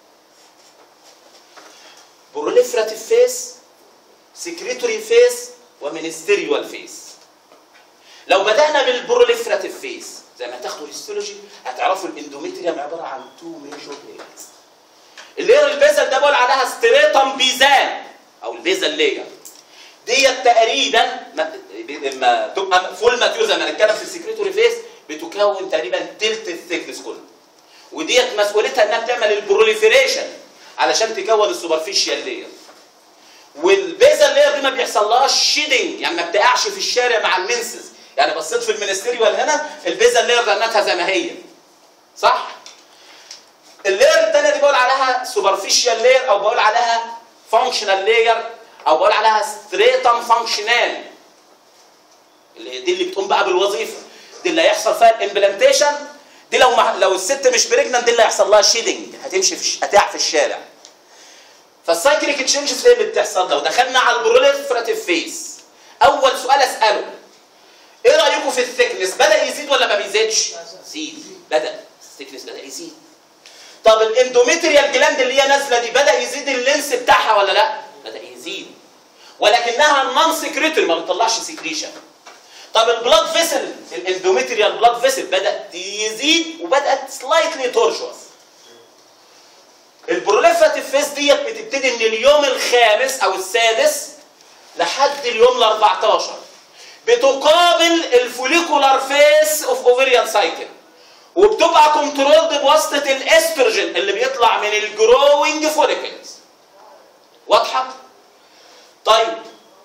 بروليفراتيف فيس سكريتوري فيس ومينستيريوال فيس لو بدأنا بالبروليفراتيف فيس زي ما تاخدوا هيستولوجي هتعرفوا الاندوميتريوم عباره عن تو ميجور لايرز اللير البيزل ده بقول عليها ستريتم بيزال او البيزل لاير ديت تقريبا لما تبقى فول ماتيور زي ما هنتكلم في السكريتوري فيس بتكون تقريبا تلت الثيكنس كله وديت مسؤوليتها انها بتعمل البروليفريشن علشان تكون السوبرفيشال لاير والبيزل لاير دي ما بيحصلهاش شيدنج يعني ما بتقعش في الشارع مع المنسز يعني بصيت في المينستيريوال هنا البيزل لاير رنتها زي ما هي صح اللاير الثانيه دي بقول عليها سوبرفيشال لاير او بقول عليها فانكشنال لاير او بقول عليها ستريتم فانكشنال اللي دي اللي بتقوم بقى بالوظيفه دي اللي هيحصل فيها الامبلانتيشن دي لو ما لو الست مش بريجننت دي اللي هيحصل لها شيدنج هتمشي في هتقع في الشارع فالسايكليك تشينجز ايه اللي بتحصل لو دخلنا على البروليفراتيف فيس اول سؤال اساله ايه رايكم في الثيكنس بدا يزيد ولا ما بيزيدش زيد بدا الثيكنس بدا يزيد طب الاندوميتريال جلاند اللي هي نازله دي بدا يزيد اللينس بتاعها ولا لا بدا يزيد ولكنها نون سكريتوري ما بتطلعش سكريشن طب البلاد فيسل الاندوميتريال بلاد فيسل بدات يزيد وبدات سلايتلي تورشوس البروليفراتيف فيس ديت بتبتدي من اليوم الخامس او السادس لحد اليوم ال 14 بتقابل الفوليكولار فيس اوف اوفيريان سايكل وبتبقى كنترولد بواسطه الاستروجين اللي بيطلع من الجروينج فوليكلز واضحه طيب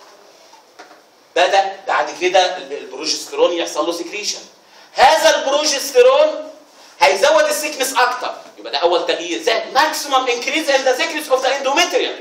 بدا بعد كده البروجسترون يحصل له سكريشن هذا البروجسترون هيزود السيكنس اكتر يبقى ده اول تغيير زاد ماكسيمم انكريز ان ذا سيكنس اوف ذا اندوميتريوم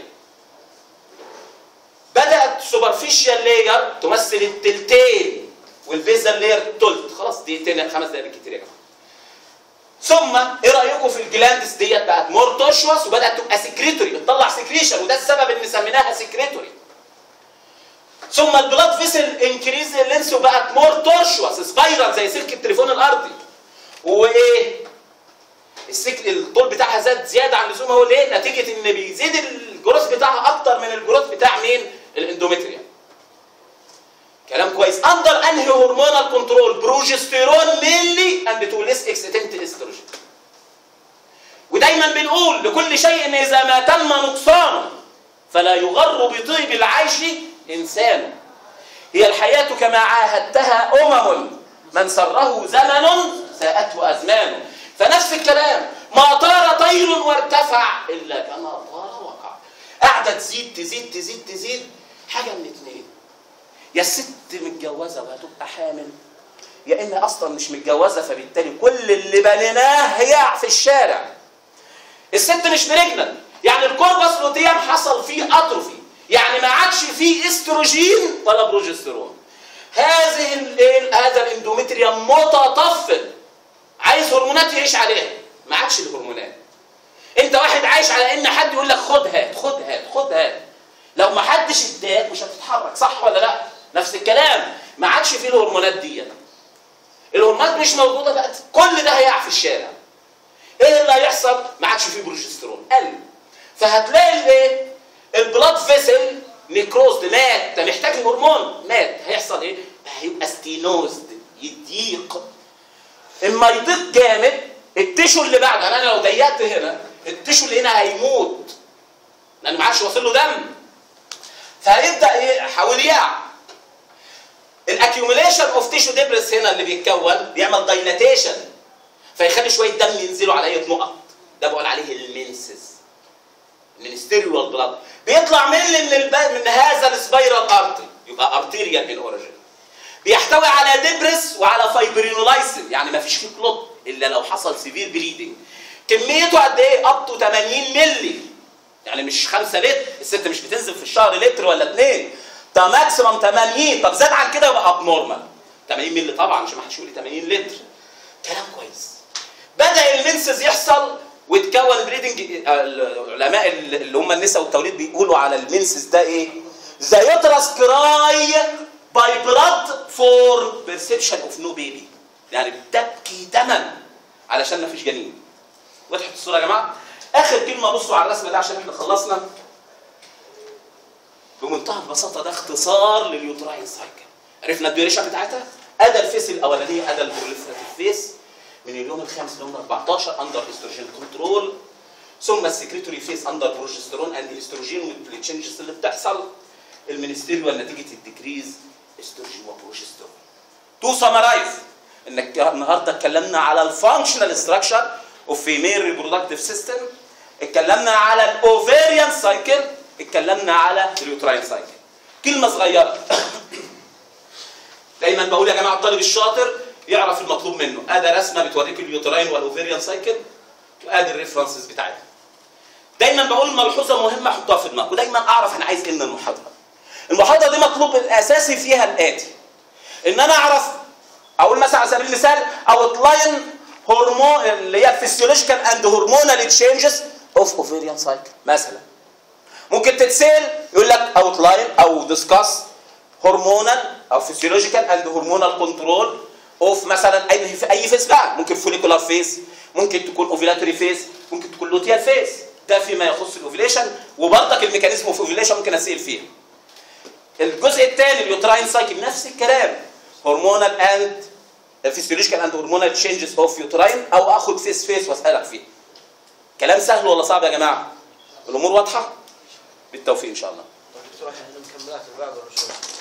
بدات سوبرفيشال لاير تمثل التلتين والبيزل لاير التلت خلاص دقيقتين خمس دقايق بالكتير يا جماعه ثم ايه رايكم في الجلاندس ديت بقت مور توشوس وبدات تبقى سكريتوري بتطلع سكريشن وده السبب ان سميناها سكريتوري ثم البلاد فيسل انكريز اللينس وبقت مور تورشوس سبايرال زي سلك التليفون الارضي وايه السك الطول بتاعها زاد زياده عن اللزوم هو ليه نتيجه ان بيزيد الجروث بتاعها اكتر من الجروث بتاع مين الاندوميتريا كلام كويس اندر انهي هرمونال كنترول بروجستيرون مينلي اند تو ليس اكستنت استروجين ودايما بنقول لكل شيء اذا ما تم نقصانه فلا يغر بطيب العيش انسان هي الحياه كما عاهدتها امم من سره زمن ساءته ازمانه فنفس الكلام ما طار طير وارتفع الا كما طار وقع قاعده تزيد تزيد تزيد تزيد حاجه من اتنين يا الست متجوزه وهتبقى حامل يا اما اصلا مش متجوزه فبالتالي كل اللي بنيناه هيقع في الشارع الست مش بريجنال يعني الكوربس لوتيوم حصل فيه اتروفي يعني ما عادش فيه استروجين ولا بروجسترون هذه ال- هذا الاندومتريوم متطفل عايز هرمونات يعيش عليها ما عادش الهرمونات انت واحد عايش على ان حد يقول لك خد هات خد هات خد هات لو ما حدش اداك مش هتتحرك صح ولا لا نفس الكلام ما عادش فيه الهرمونات دي الهرمونات مش موجوده بقى كل ده هيقع في الشارع ايه اللي هيحصل ما عادش فيه بروجسترون قل فهتلاقي الايه البلاد فيسل نيكروزد مات ده محتاج هرمون مات هيحصل ايه هيبقى ستينوزد يضيق اما يضيق جامد التشو اللي بعده يعني انا لو ضيقت هنا التشو اللي هنا هيموت لان ما عادش واصل له دم فهيبدا ايه حاول يقع الاكيوميليشن اوف تيشو ديبرس هنا اللي بيتكون بيعمل دايلاتيشن فيخلي شويه دم ينزلوا على اي نقط ده بقول عليه المنسز المينستيريال بلاد بيطلع من من الب... من هذا السبايرال ارتري يبقى ارتيريال من اوريجين بيحتوي على ديبرس وعلى فايبرينولايسين يعني ما فيش فيه كلوت الا لو حصل سيفير بليدنج كميته قد ايه اب تو 80 مللي يعني مش 5 لتر الست مش بتنزل في الشهر لتر ولا اتنين ده ماكسيمم 80 طب زاد عن كده يبقى اب نورمال 80 مللي طبعا عشان ما حدش يقول لي 80 لتر كلام كويس بدا المنسز يحصل وتكون بريدنج العلماء اللي هم النساء والتوليد بيقولوا على المنسز ده ايه؟ ذا يوترس كراي باي بلاد فور بيرسبشن اوف نو بيبي يعني بتبكي دما علشان ما فيش جنين وضحت الصوره يا جماعه؟ اخر كلمه بصوا على الرسمه ده عشان احنا خلصنا بمنتهى البساطه ده اختصار لليوتراين سايكل عرفنا الديوريشن بتاعتها ادى الفيس الاولانيه ادى البروليفراتيف فيس من اليوم الخامس ليوم 14 اندر استروجين كنترول ثم السكريتوري فيس اندر بروجسترون اند استروجين والتشنجز اللي بتحصل المينستيريال نتيجه الديكريز استروجين وبروجسترون تو سمرايز انك النهارده اتكلمنا على الفانكشنال ستراكشر اوف فيميل ريبرودكتيف سيستم اتكلمنا على الاوفيريان سايكل اتكلمنا على اليوتراين سايكل كلمه صغيره دايما بقول يا جماعه الطالب الشاطر يعرف المطلوب منه ادي رسمه بتوريك اليوتراين والاوفيريان سايكل وادي الريفرنسز بتاعتها دايما بقول ملحوظه مهمه حطها في دماغك ودايما اعرف انا عايز ايه من المحاضره المحاضره دي مطلوب الاساسي فيها الاتي ان انا اعرف اقول مثلا على سبيل المثال اوتلاين هرمون اللي هي الفسيولوجيكال اند هرمونال تشينجز اوف اوفيريان سايكل مثلا ممكن تتسال يقول لك اوتلاين او ديسكاس هرمونال او فسيولوجيكال اند هرمونال كنترول اوف مثلا اي في اي فيس بقى ممكن فوليكولار فيس ممكن تكون اوفيلاتوري فيس ممكن تكون لوتيال فيس ده فيما يخص الاوفيليشن وبرضك الميكانيزم اوف اوفيليشن ممكن اسال فيها الجزء الثاني اليوتراين سايكل نفس الكلام هرمونال اند فيسيولوجيكال اند هرمونال تشينجز اوف يوتراين او اخد فيس فيس واسالك فيه كلام سهل ولا صعب يا جماعه الامور واضحه بالتوفيق ان شاء الله دكتور احنا عندنا مكملات البعض ولا شو؟